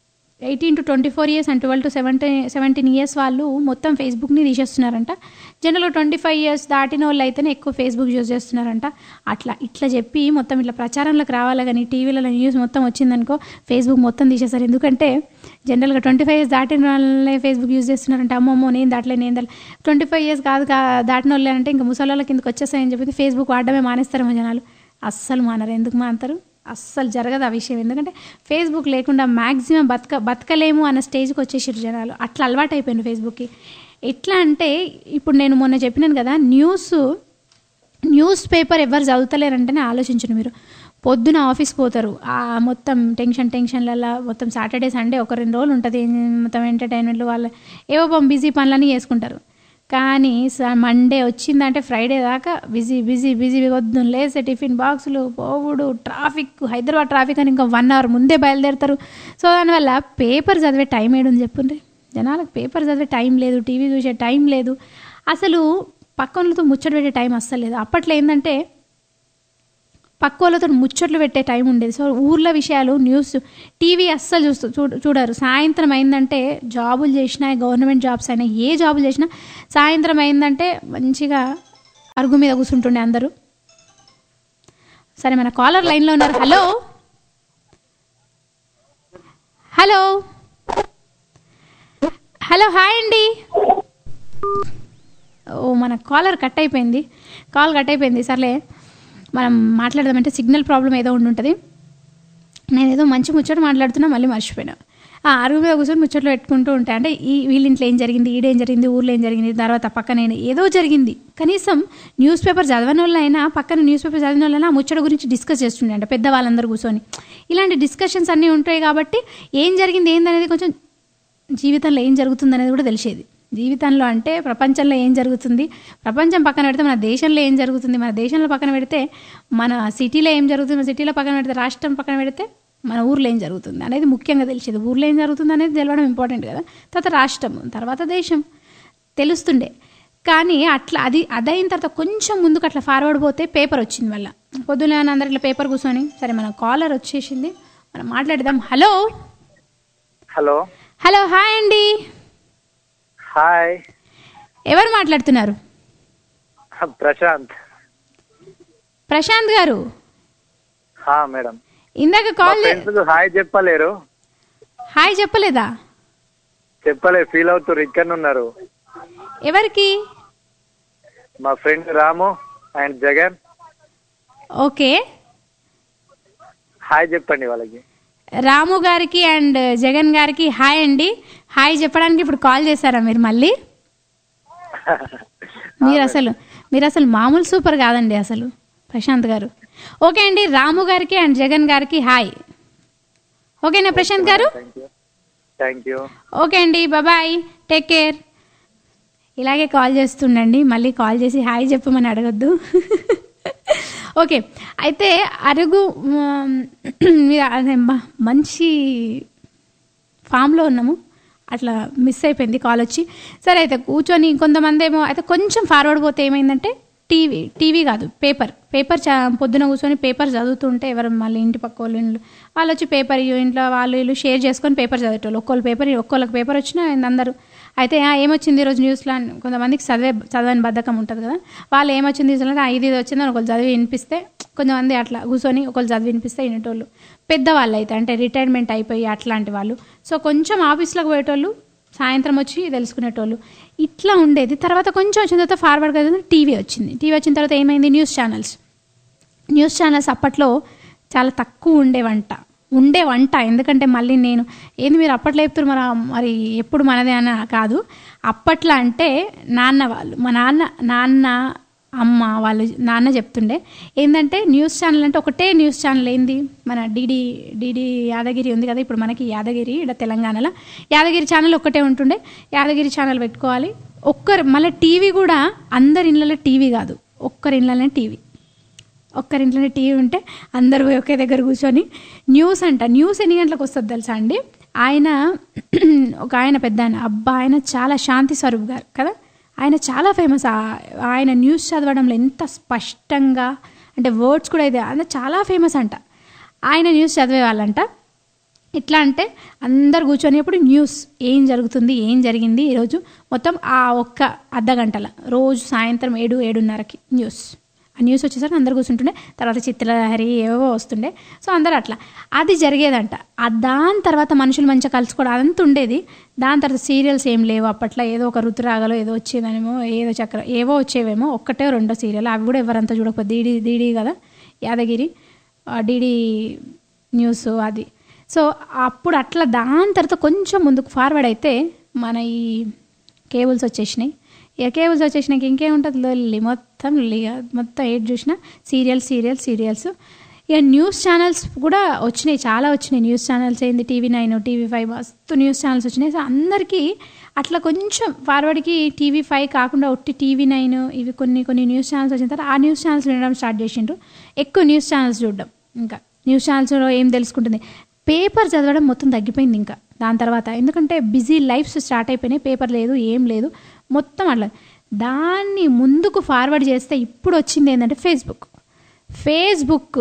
eighteen to twenty four years and twelve to seventeen seventeen years వాళ్ళు మొత్తం ఫేస్బుక్ని తీసేస్తున్నారంట జనరల్గా ట్వంటీ ఫైవ్ ఇయర్స్ దాటిన వాళ్ళు అయితేనే ఎక్కువ ఫేస్బుక్ యూజ్ చేస్తున్నారంట అట్లా ఇట్లా చెప్పి మొత్తం ఇట్లా ప్రచారంలోకి రావాలి కానీ టీవీలలో న్యూస్ మొత్తం వచ్చిందనుకో ఫేస్బుక్ మొత్తం తీసేస్తారు ఎందుకంటే జనరల్గా ట్వంటీ ఫైవ్ ఇయర్స్ దాటిన వాళ్ళే ఫేస్బుక్ యూజ్ చేస్తున్నారంటే అమ్మమ్మో నేను దాటలే నేను దాటలే ట్వంటీ ఫైవ్ ఇయర్స్ కాదు కా దాటిన వాళ్ళే అంటే ఇంకా ముసలి కిందకి వచ్చేస్తాయని చెప్పి ఫేస్బుక్ వాడడమే మానేస్తారేమో జనాలు అస్సలు మానరు ఎందుకు మానతారు అస్సలు జరగదు ఆ విషయం ఎందుకంటే ఫేస్బుక్ లేకుండా మ్యాక్సిమం బతక బతకలేము అన్న స్టేజ్కి వచ్చేసారు జనాలు అట్లా అలవాటు అయిపోయింది ఫేస్బుక్కి ఎట్లా అంటే ఇప్పుడు నేను మొన్న చెప్పినాను కదా న్యూస్ న్యూస్ పేపర్ ఎవరు చదువుతలేరంటేనే ఆలోచించండి మీరు పొద్దున ఆఫీస్ పోతారు ఆ మొత్తం టెన్షన్ టెన్షన్లలో మొత్తం సాటర్డే సండే ఒక రెండు రోజులు ఉంటుంది మొత్తం ఎంటర్టైన్మెంట్లు వాళ్ళ ఏవో బిజీ పనులన్నీ చేసుకుంటారు కానీ స- మండే వచ్చిందంటే ఫ్రైడే దాకా బిజీ బిజీ బిజీ వద్దు లేసే టిఫిన్ బాక్సులు పోవుడు ట్రాఫిక్ హైదరాబాద్ ట్రాఫిక్ అని ఇంకా వన్ అవర్ ముందే బయలుదేరుతారు సో దానివల్ల పేపర్ చదివే టైం ఏడుంది చెప్పుండ్రి జనాలకు పేపర్ చదివే టైం లేదు టీవీ చూసే టైం లేదు అసలు పక్కనలతో ముచ్చట పెట్టే టైం అస్సలు లేదు అప్పట్లో ఏంటంటే పక్క వాళ్ళతో ముచ్చట్లు పెట్టే టైం ఉండేది సో ఊర్ల విషయాలు న్యూస్ టీవీ అస్సలు చూస్తూ చూ చూడరు సాయంత్రం అయిందంటే జాబులు చేసినా గవర్నమెంట్ జాబ్స్ అయినా ఏ జాబులు చేసినా సాయంత్రం అయిందంటే మంచిగా అరుగు మీద కూర్చుంటుండే అందరూ సరే మన కాలర్ లైన్లో ఉన్నారు హలో హలో హలో హాయ్ అండి ఓ మన కాలర్ కట్ అయిపోయింది కాల్ కట్ అయిపోయింది సర్లే మనం మాట్లాడదామంటే సిగ్నల్ ప్రాబ్లం ఏదో ఉండి ఉంటుంది నేను ఏదో మంచి ముచ్చట మాట్లాడుతున్నా మళ్ళీ మర్చిపోయినా ఆ అరుగు మీద కూర్చొని ముచ్చట్లు పెట్టుకుంటూ ఉంటాయి అంటే ఈ వీళ్ళింట్లో ఏం జరిగింది ఈడేం జరిగింది ఊర్లో ఏం జరిగింది తర్వాత పక్కన ఏం- ఏదో జరిగింది కనీసం న్యూస్ పేపర్ చదవని వాళ్ళైనా పక్కన న్యూస్ పేపర్ చదివిన వాళ్ళైనా ఆ ముచ్చట గురించి డిస్కస్ చేస్తుండే అంటే పెద్దవాళ్ళందరూ కూర్చొని ఇలాంటి డిస్కషన్స్ అన్నీ ఉంటాయి కాబట్టి ఏం జరిగింది ఏందనేది కొంచెం జీవితంలో ఏం జరుగుతుంది అనేది కూడా తెలిసేది జీవితంలో అంటే ప్రపంచంలో ఏం జరుగుతుంది ప్రపంచం పక్కన పెడితే మన దేశంలో ఏం జరుగుతుంది మన దేశంలో పక్కన పెడితే మన సిటీలో ఏం జరుగుతుంది మన సిటీలో పక్కన పెడితే రాష్ట్రం పక్కన పెడితే మన ఊర్లో ఏం జరుగుతుంది అనేది ముఖ్యంగా తెలిసేది ఊర్లో ఏం జరుగుతుంది అనేది తెలవడం ఇంపార్టెంట్ కదా తర్వాత రాష్ట్రం తర్వాత దేశం తెలుస్తుండే కానీ అట్లా అది అదైన తర్వాత కొంచెం ముందుకు అట్లా ఫార్వర్డ్ పోతే పేపర్ వచ్చింది వల్ల పొద్దున అందరు ఇట్లా పేపర్ కూర్చొని సరే మన కాలర్ వచ్చేసింది మనం మాట్లాడదాం హలో హలో హలో హాయ్ అండి హాయ్ ఎవరు మాట్లాడుతున్నారు ప్రశాంత్ ప్రశాంత్ గారు హా మేడం ఇందాక మా కాల్ చే- ఫ్రెండ్స్ హాయ్ చెప్పలేరు హాయ్ చెప్పలేదా చెప్పలే ఫీల్ అవుతారు ఇక్కడ ఉన్నారు ఎవరికి మా friend Ramu and Jagan okay hi చెప్పండి వాళ్ళకి రాము గారికి అండ్ జగన్ గారికి హాయ్ అండి హాయ్ చెప్పడానికి ఇప్పుడు కాల్ చేశారా మీరు మళ్ళీ మీరు అసలు మీరు అసలు మామూలు సూపర్ కాదండి అసలు ప్రశాంత్ గారు ఓకే అండి రాము గారికి అండ్ జగన్ గారికి హాయ్ ఓకేనా ప్రశాంత్ గారు థ్యాంక్ యూ ఓకే అండి బాయ్ టేక్ కేర్ ఇలాగే కాల్ చేస్తుండండి మళ్ళీ కాల్ చేసి హాయ్ చెప్పమని అడగొద్దు ఓకే అయితే అరుగు మ్, మీరు అదే బా, మంచి ఫామ్లో ఉన్నాము అట్లా మిస్ అయిపోయింది కాల్ వచ్చి సరే అయితే కూర్చొని కొంతమంది ఏమో అయితే కొంచెం ఫార్వర్డ్ పోతే ఏమైందంటే టీవీ టీవీ కాదు పేపర్ పేపర్ చా పొద్దున కూర్చొని పేపర్ చదువుతుంటే ఎవరు మళ్ళీ ఇంటి పక్క వాళ్ళు ఇంట్లో వాళ్ళు వచ్చి పేపర్ ఇయ్యో ఇంట్లో వాళ్ళు వీళ్ళు షేర్ చేసుకొని పేపర్ చదివేటోళ్ళు ఒక్కోళ్ళు పేపర్ ఒక్కోళ్ళకి పేపర్ వచ్చినా అందరూ అయితే "ఆ, ఏమొచ్చింది ఈరోజు న్యూస్లో అని కొంతమందికి చదివే చదవని బద్ధకం ఉంటుంది కదా వాళ్ళు ఏమొచ్చింది న్యూస్లో అంటే, "ఆ, ఇది ఇది వచ్చిందని ఒకళ్ళు చదివి వినిపిస్తే కొంతమంది అట్లా కూర్చొని ఒకళ్ళు చదివి వినిపిస్తే వినేటోళ్ళు పెద్దవాళ్ళు అయితే అంటే రిటైర్మెంట్ అయిపోయి అట్లాంటి వాళ్ళు సో కొంచెం ఆఫీస్లోకి పోయేటోళ్ళు సాయంత్రం వచ్చి తెలుసుకునేటోళ్ళు ఇట్లా ఉండేది తర్వాత కొంచెం వచ్చిన తర్వాత ఫార్వర్డ్ కదా టీవీ వచ్చింది టీవీ వచ్చిన తర్వాత ఏమైంది న్యూస్ ఛానల్స్ న్యూస్ ఛానల్స్ అప్పట్లో చాలా తక్కువ ఉండేవంట ఉండే వంట ఎందుకంటే మళ్ళీ నేను ఏంది మీరు అప్పట్లో చెప్తారు మరి మరి ఎప్పుడు మనదే అని కాదు అప్పట్లో అంటే నాన్న వాళ్ళు మా నాన్న నాన్న అమ్మ వాళ్ళు నాన్న చెప్తుండే ఏంటంటే న్యూస్ ఛానల్ అంటే ఒకటే న్యూస్ ఛానల్ ఏంది మన డిడి డిడి యాదగిరి ఉంది కదా ఇప్పుడు మనకి యాదగిరి ఇక్కడ తెలంగాణలో యాదగిరి ఛానల్ ఒక్కటే ఉంటుండే యాదగిరి ఛానల్ పెట్టుకోవాలి ఒక్కరు మళ్ళీ టీవీ కూడా అందరి ఇళ్ళలో టీవీ కాదు ఒక్కరి ఇళ్ళనే టీవీ ఒక్కరింట్లోనే టీవీ ఉంటే అందరూ పోయి ఒకే దగ్గర కూర్చొని న్యూస్ అంట న్యూస్ ఎన్ని గంటలకు వస్తుంది తెలుసా అండి ఆయన ఒక ఆయన పెద్ద ఆయన అబ్బా ఆయన చాలా శాంతి స్వరూప్ గారు కదా ఆయన చాలా ఫేమస్ ఆయన న్యూస్ చదవడంలో ఎంత స్పష్టంగా అంటే వర్డ్స్ కూడా ఇది ఆయన చాలా ఫేమస్ అంట ఆయన న్యూస్ చదివే వాళ్ళంట ఎట్లా అంటే అందరు కూర్చొనేప్పుడు న్యూస్ ఏం జరుగుతుంది ఏం జరిగింది ఈరోజు మొత్తం ఆ ఒక్క అర్ధ గంటల రోజు సాయంత్రం ఏడు ఏడున్నరకి న్యూస్ ఆ న్యూస్ వచ్చేసరికి అందరు కూర్చుంటుండే తర్వాత చిత్రలహరి ఏవో వస్తుండే సో అందరు అట్లా అది జరిగేదంట ఆ దాని తర్వాత మనుషులు మంచిగా కలుసుకోవడం అదంతా ఉండేది దాని తర్వాత సీరియల్స్ ఏం లేవు అప్పట్లో ఏదో ఒక ఋతురాగలో ఏదో వచ్చేదనేమో ఏదో చక్ర ఏవో వచ్చేవేమో ఒక్కటే రెండో సీరియల్ అవి కూడా ఎవరంతా చూడకపోతే డీడీ డీడీ కదా యాదగిరి డీడీ న్యూస్ అది సో అప్పుడు అట్లా దాని తర్వాత కొంచెం ముందుకు ఫార్వర్డ్ అయితే మన ఈ కేబుల్స్ వచ్చేసినాయి ఇక కేబుల్స్ వచ్చేసినాక ఇంకేముంటుంది లొల్లి మొత్తం లొల్లి ఇక మొత్తం ఏది చూసినా సీరియల్స్ సీరియల్స్ సీరియల్స్ ఇక న్యూస్ ఛానల్స్ కూడా వచ్చినాయి చాలా వచ్చినాయి న్యూస్ ఛానల్స్ ఏంది టీవీ నైన్ టీవీ ఫైవ్ మస్తు న్యూస్ ఛానల్స్ వచ్చినాయి సో అందరికీ అట్లా కొంచెం ఫార్వర్డ్కి టీవీ ఫైవ్ కాకుండా ఒట్టి టీవీ నైన్ ఇవి కొన్ని కొన్ని న్యూస్ ఛానల్స్ వచ్చిన తర్వాత ఆ న్యూస్ ఛానల్స్ వినడం స్టార్ట్ చేసిండ్రు ఎక్కువ న్యూస్ ఛానల్స్ చూడడం ఇంకా న్యూస్ ఛానల్స్లో ఏం తెలుసుకుంటుంది పేపర్ చదవడం మొత్తం తగ్గిపోయింది ఇంకా దాని తర్వాత ఎందుకంటే బిజీ లైఫ్స్ స్టార్ట్ అయిపోయినాయి పేపర్ లేదు ఏం లేదు మొత్తం అట్లా దాన్ని ముందుకు ఫార్వర్డ్ చేస్తే ఇప్పుడు వచ్చింది ఏంటంటే ఫేస్బుక్ ఫేస్బుక్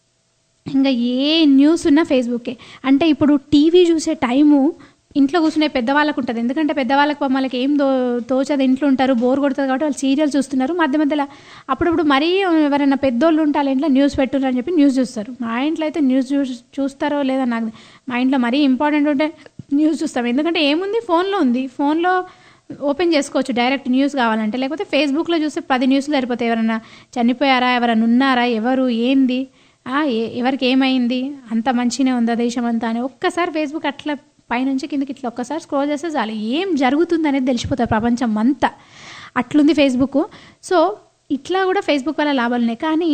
ఇంకా ఏ న్యూస్ ఉన్నా ఫేస్బుకే అంటే ఇప్పుడు టీవీ చూసే టైము ఇంట్లో కూర్చునే పెద్దవాళ్ళకు ఉంటుంది ఎందుకంటే పెద్దవాళ్ళకి వాళ్ళకి ఏం దో తోచదు ఇంట్లో ఉంటారు బోర్ కొడుతుంది కాబట్టి వాళ్ళు సీరియల్ చూస్తున్నారు మధ్య మధ్యలో అప్పుడప్పుడు మరీ ఎవరైనా పెద్దోళ్ళు ఉంటారు ఇంట్లో న్యూస్ పెట్టున్నారు అని చెప్పి న్యూస్ చూస్తారు మా ఇంట్లో అయితే న్యూస్ చూ చూస్తారో లేదో నాకు మా ఇంట్లో మరీ ఇంపార్టెంట్ ఉంటే న్యూస్ చూస్తాం ఎందుకంటే ఏముంది ఫోన్లో ఉంది ఫోన్లో ఓపెన్ చేసుకోవచ్చు డైరెక్ట్ న్యూస్ కావాలంటే లేకపోతే ఫేస్బుక్లో చూస్తే పది న్యూస్లు సరిపోతాయి ఎవరైనా చనిపోయారా ఎవరైనా ఉన్నారా ఎవరు ఏంది ఆ, ఏ- ఎవరికి ఏమైంది అంత మంచిగానే ఉందా దేశం అంతా అని ఒక్కసారి ఫేస్బుక్ అట్లా పైనుంచి కిందకి ఇట్లా ఒక్కసారి స్క్రోల్ చేస్తే చాలు ఏం జరుగుతుంది అనేది తెలిసిపోతుంది ప్రపంచం అంతా అట్లుంది ఫేస్బుక్ సో ఇట్లా కూడా ఫేస్బుక్ వల్ల లాభాలు ఉన్నాయి కానీ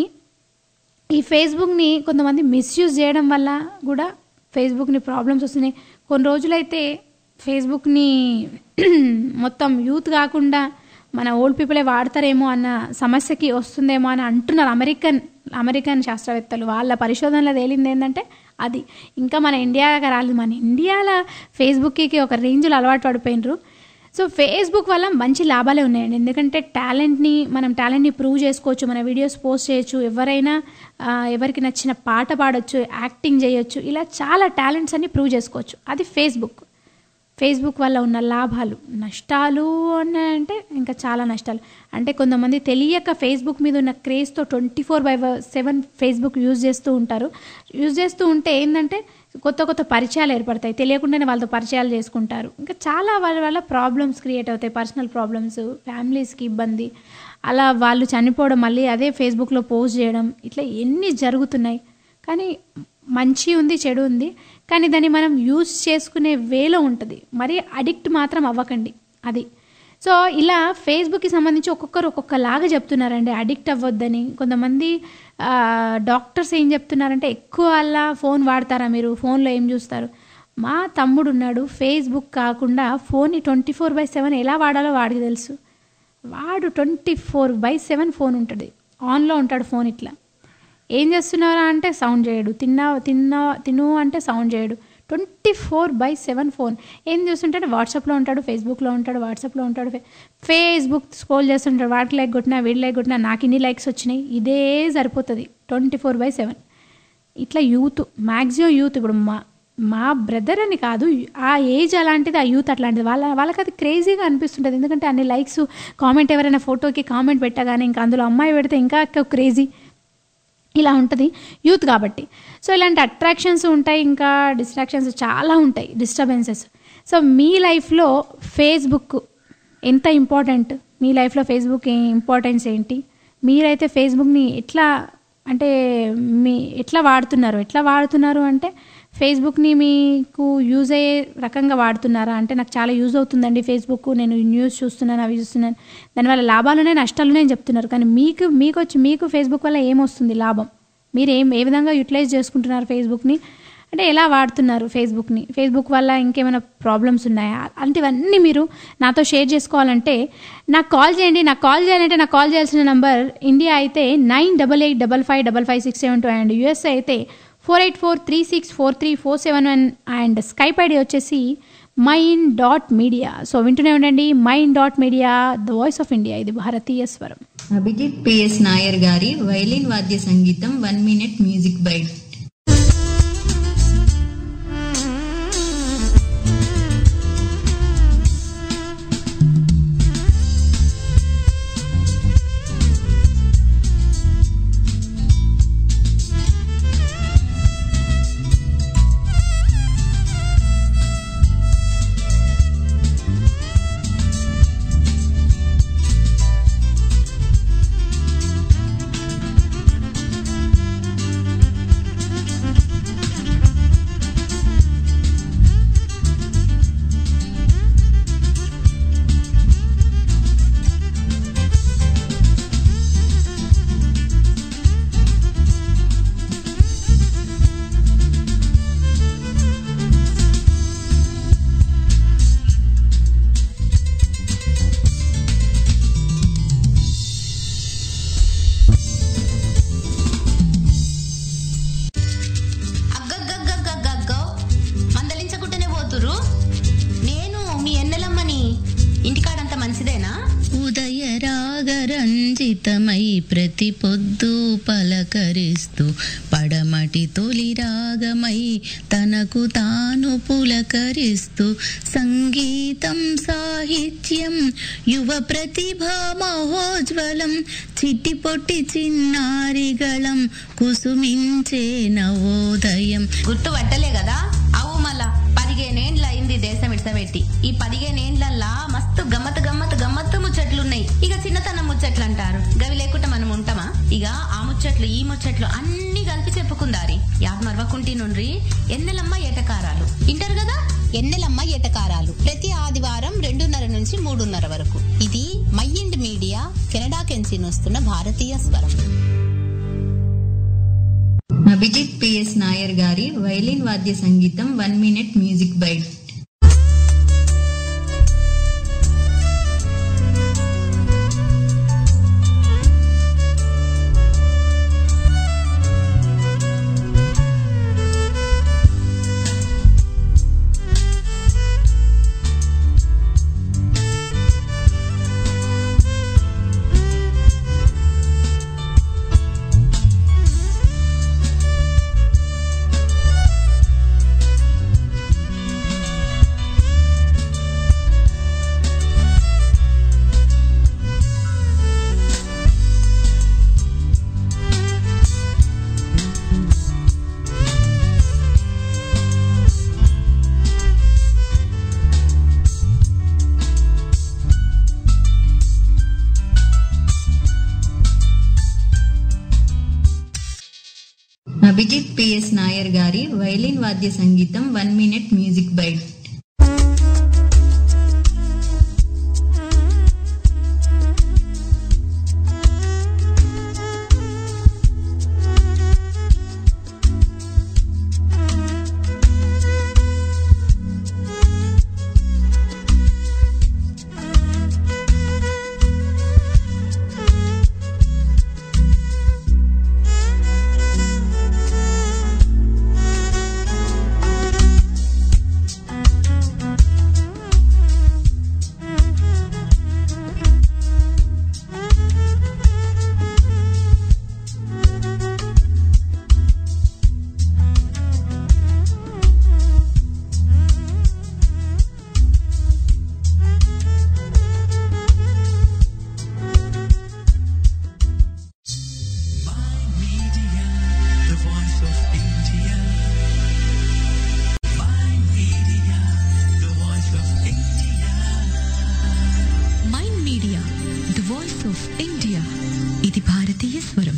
ఈ ఫేస్బుక్ని కొంతమంది మిస్యూజ్ చేయడం వల్ల కూడా ఫేస్బుక్ని ప్రాబ్లమ్స్ వస్తున్నాయి కొన్ని రోజులైతే ఫేస్బుక్ని మొత్తం యూత్ కాకుండా మన ఓల్డ్ పీపులే వాడతారేమో అన్న సమస్యకి వస్తుందేమో అని అంటున్నారు అమెరికన్ అమెరికన్ శాస్త్రవేత్తలు వాళ్ళ పరిశోధనలో తేలింది ఏంటంటే అది ఇంకా మన ఇండియాకి రాలేదు మన ఇండియాలో ఫేస్బుక్కి ఒక రేంజ్లో అలవాటు పడిపోయినరు సో ఫేస్బుక్ వల్ల మంచి లాభాలే ఉన్నాయండి ఎందుకంటే టాలెంట్ని మనం టాలెంట్ని ప్రూవ్ చేసుకోవచ్చు మన వీడియోస్ పోస్ట్ చేయొచ్చు ఎవరైనా ఆ, ఎవరికి నచ్చిన పాట పాడొచ్చు యాక్టింగ్ చేయొచ్చు ఇలా చాలా టాలెంట్స్ అన్ని ప్రూవ్ చేసుకోవచ్చు అది ఫేస్బుక్ ఫేస్బుక్ వల్ల ఉన్న లాభాలు నష్టాలు అంటే ఇంకా చాలా నష్టాలు అంటే కొంతమంది తెలియక ఫేస్బుక్ మీద ఉన్న క్రేజ్తో twenty four by seven Facebook use చేస్తూ ఉంటారు యూజ్ చేస్తూ ఉంటే ఏంటంటే కొత్త కొత్త పరిచయాలు ఏర్పడతాయి తెలియకుండానే వాళ్ళతో పరిచయాలు చేసుకుంటారు ఇంకా చాలా వాళ్ళ వల్ల ప్రాబ్లమ్స్ క్రియేట్ అవుతాయి పర్సనల్ ప్రాబ్లమ్స్ ఫ్యామిలీస్కి ఇబ్బంది అలా వాళ్ళు చనిపోవడం మళ్ళీ అదే ఫేస్బుక్లో పోస్ట్ చేయడం ఇట్లా ఎన్ని జరుగుతున్నాయి కానీ మంచి ఉంది చెడు ఉంది కానీ దాన్ని మనం యూజ్ చేసుకునే వేలో ఉంటుంది మరి అడిక్ట్ మాత్రం అవ్వకండి అది సో ఇలా ఫేస్బుక్కి సంబంధించి ఒక్కొక్కరు ఒక్కొక్కలాగా చెప్తున్నారండి అడిక్ట్ అవ్వద్దని కొంతమంది ఆ, డాక్టర్స్ ఏం చెప్తున్నారంటే ఎక్కువ అలా ఫోన్ వాడతారా మీరు ఫోన్లో ఏం చూస్తారు మా తమ్ముడు ఉన్నాడు ఫేస్బుక్ కాకుండా ఫోన్ని ట్వంటీ ఫోర్ బై సెవెన్ ఎలా వాడాలో వాడికి తెలుసు వాడు twenty four by seven phone ఉంటుంది ఆన్లో ఉంటాడు ఫోన్ ఇట్లా ఏం చేస్తున్నారా అంటే సౌండ్ చేయడు తిన్నా తిన్నా తిను అంటే సౌండ్ చేయడు twenty four by seven phone ఏం చేస్తుంటాడు వాట్సాప్లో ఉంటాడు ఫేస్బుక్లో ఉంటాడు వాట్సాప్లో ఉంటాడు ఫే- ఫేస్బుక్ స్క్రోల్ చేస్తుంటాడు వాటికి లైక్ కొట్టినా వీడి లైక్ కొట్టినా నాకు ఇన్ని లైక్స్ వచ్చినాయి ఇదే సరిపోతుంది ట్వంటీ ఫోర్ బై సెవెన్ ఇట్లా యూత్ మ్యాక్సిమం యూత్ ఇప్పుడు మా మా బ్రదర్ అని కాదు ఆ ఏజ్ అలాంటిది ఆ యూత్ అట్లాంటిది వాళ్ళ వాళ్ళకి అది క్రేజీగా అనిపిస్తుంటుంది ఎందుకంటే అన్ని లైక్స్ కామెంట్ ఎవరైనా ఫోటోకి కామెంట్ పెట్టగానే ఇంకా అందులో అమ్మాయి పెడితే ఇంకా క్రేజీ ఇలా ఉంటుంది యూత్ కాబట్టి సో ఇలాంటి అట్రాక్షన్స్ ఉంటాయి ఇంకా డిస్ట్రాక్షన్స్ చాలా ఉంటాయి డిస్టర్బెన్సెస్ సో మీ లైఫ్లో ఫేస్బుక్ ఎంత ఇంపార్టెంట్ మీ లైఫ్లో ఫేస్బుక్ ఇంపార్టెన్స్ ఏంటి మీరైతే ఫేస్బుక్ని ఎట్లా అంటే మీ ఎట్లా వాడుతున్నారు ఎట్లా వాడుతున్నారు అంటే ఫేస్బుక్ని మీకు యూజ్ అయ్యే రకంగా వాడుతున్నారా అంటే నాకు చాలా యూజ్ అవుతుందండి ఫేస్బుక్ నేను న్యూస్ చూస్తున్నాను అవి చూస్తున్నాను దానివల్ల లాభాలునే నష్టాలునే అని చెప్తున్నారు కానీ మీకు మీకు వచ్చి మీకు ఫేస్బుక్ వల్ల ఏమొస్తుంది లాభం మీరు ఏం ఏ విధంగా యూటిలైజ్ చేసుకుంటున్నారు ఫేస్బుక్ని అంటే ఎలా వాడుతున్నారు ఫేస్బుక్ని ఫేస్బుక్ వల్ల ఇంకేమైనా ప్రాబ్లమ్స్ ఉన్నాయా అలాంటివన్నీ మీరు నాతో షేర్ చేసుకోవాలంటే నాకు కాల్ చేయండి నాకు కాల్ చేయాలంటే నాకు కాల్ చేయాల్సిన నంబర్ ఇండియా అయితే nine double eight double five double five six seven two and USA అయితే four eight four three six four three four seven one and Skype ID వచ్చేసి మైన్ డాట్ మీడియా సో వింటూనే ఉండండి mind dot media the voice of India ఇది భారతీయ స్వరం Abhijit PS Nair గారి violin వాద్య సంగీతం వన్ మినిట్ మ్యూజిక్ బైట్ ప్రతి పొద్దు పలకరిస్తూ పడమటి తొలి రాగమై తనకు తాను పులకరిస్తూ సంగీతం సాహిత్యం యువ ప్రతిభ మహోజ్వలం చిట్టి పొట్టి చిన్నారిగళం కుసుమించే నవోదయం గుర్తుపట్టలే కదా అవు మళ్ళా పదిహేనేండ్ల అయింది దేశం ఇడ్సబెట్టి ఈ పదిహేనేండ్లల్లా మస్తు గమ్మత్ గమ్మత్ గమ్మత్తు ముచ్చట్లున్నాయి ఇక చిన్నతనం ముచ్చట్లు అంటారు గవి లేకుండా మనం ఉంటామా ఇక ఆ ముచ్చట్లు ఈ ముచ్చట్లు అన్ని కలిపి చెప్పుకుందారి యాద్ మరవకుంటి నుండ్రి ఎన్నెలమ్మ ఏటకారాలు ఇంటారు కదా ఎన్నెలమ్మ ఏటకారాలు ప్రతి ఆదివారం రెండున్నర నుంచి మూడున్నర వరకు ఇది మైండ్ మీడియా కెనడా కెంచి వస్తున్న భారతీయ స్వరం అభిజిత్ పిఎస్ నాయర్ గారి వైలిన్ వాద్య సంగీతం one minute music bite Abhijit PS Nair గారి వైలిన్ వాద్య సంగీతం one minute music bite The voice of India. My media, the voice of India. Mind media the voice of India ఇది భారతీయ స్వరం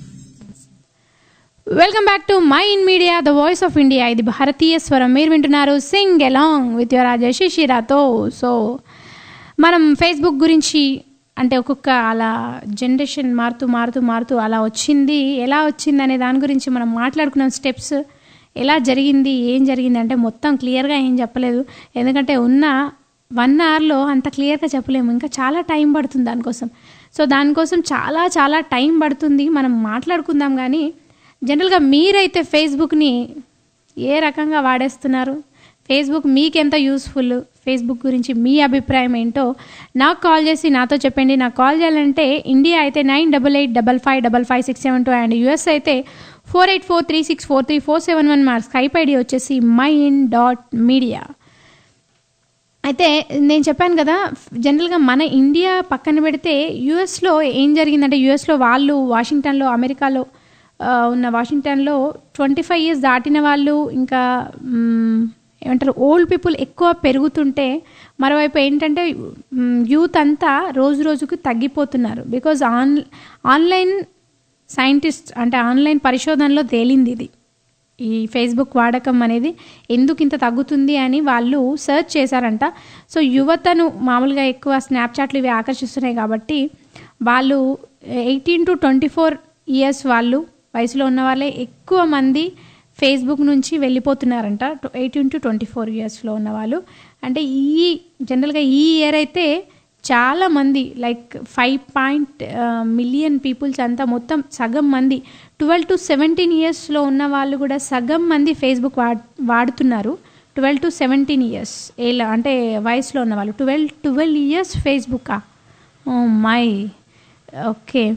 welcome back to my in media the voice of India ఇది భారతీయ స్వరం మీరు వింటున్నారు sing along with your Rajesh షిరాతో so మనం ఫేస్బుక్ గురించి అంటే ఒక్కొక్క అలా జనరేషన్ మారుతూ మారుతూ మారుతూ అలా వచ్చింది ఎలా వచ్చింది అనే దాని గురించి మనం మాట్లాడుకున్నాం స్టెప్స్ ఎలా జరిగింది ఏం జరిగింది అంటే మొత్తం క్లియర్గా ఏం చెప్పలేదు ఎందుకంటే ఉన్న వన్ అవర్లో అంత క్లియర్గా చెప్పలేము ఇంకా చాలా టైం పడుతుంది దానికోసం సో దానికోసం చాలా చాలా టైం పడుతుంది మనం మాట్లాడుకుందాం కానీ జనరల్గా మీరైతే ఫేస్బుక్ని ఏ రకంగా వాడేస్తున్నారు ఫేస్బుక్ మీకెంత యూస్ఫుల్ ఫేస్బుక్ గురించి మీ అభిప్రాయం ఏంటో నాకు కాల్ చేసి నాతో చెప్పండి నాకు కాల్ చేయాలంటే ఇండియా అయితే nine double eight double five double five six seven two and US అయితే four eight four three six four three four seven one మా స్కైప్ ఐడి వచ్చేసి మై ఇన్ డాట్ మీడియా అయితే నేను చెప్పాను కదా జనరల్గా మన ఇండియా పక్కన పెడితే యుఎస్లో ఏం జరిగిందంటే యుఎస్లో వాళ్ళు వాషింగ్టన్లో అమెరికాలో ఆ, ఉన్న వాషింగ్టన్లో ట్వంటీ ఫైవ్ ఇయర్స్ దాటిన వాళ్ళు ఇంకా మ్, ఏమంటారు ఓల్డ్ పీపుల్ ఎక్కువ పెరుగుతుంటే మరోవైపు ఏంటంటే యూత్ అంతా రోజు రోజుకు తగ్గిపోతున్నారు బికాజ్ ఆన్ ఆన్లైన్ సైంటిస్ట్ అంటే ఆన్లైన్ పరిశోధనలో తేలింది ఇది ఈ ఫేస్బుక్ వాడకం అనేది ఎందుకు ఇంత తగ్గుతుంది అని వాళ్ళు సెర్చ్ చేశారంట సో యువతను మామూలుగా ఎక్కువ స్నాప్చాట్లు ఇవి ఆకర్షిస్తున్నాయి కాబట్టి వాళ్ళు eighteen to twenty four years వాళ్ళు వయసులో ఉన్న వాళ్ళే ఎక్కువ మంది ఫేస్బుక్ నుంచి వెళ్ళిపోతున్నారంట ఎయిటీన్ టు ట్వంటీ ఫోర్ ఇయర్స్లో ఉన్న వాళ్ళు అంటే ఈ జనరల్గా ఈ ఇయర్ అయితే చాలా మంది like five point million peoples అంతా మొత్తం సగం మంది ట్వెల్వ్ టు సెవెంటీన్ ఇయర్స్లో ఉన్న వాళ్ళు కూడా సగం మంది ఫేస్బుక్ వాడ్ వాడుతున్నారు ట్వెల్వ్ టు సెవెంటీన్ ఇయర్స్ ఏలా అంటే వయసులో ఉన్న వాళ్ళు ట్వెల్వ్ ట్వెల్వ్ ఇయర్స్ ఫేస్బుక్కా ఓ మై ఓకే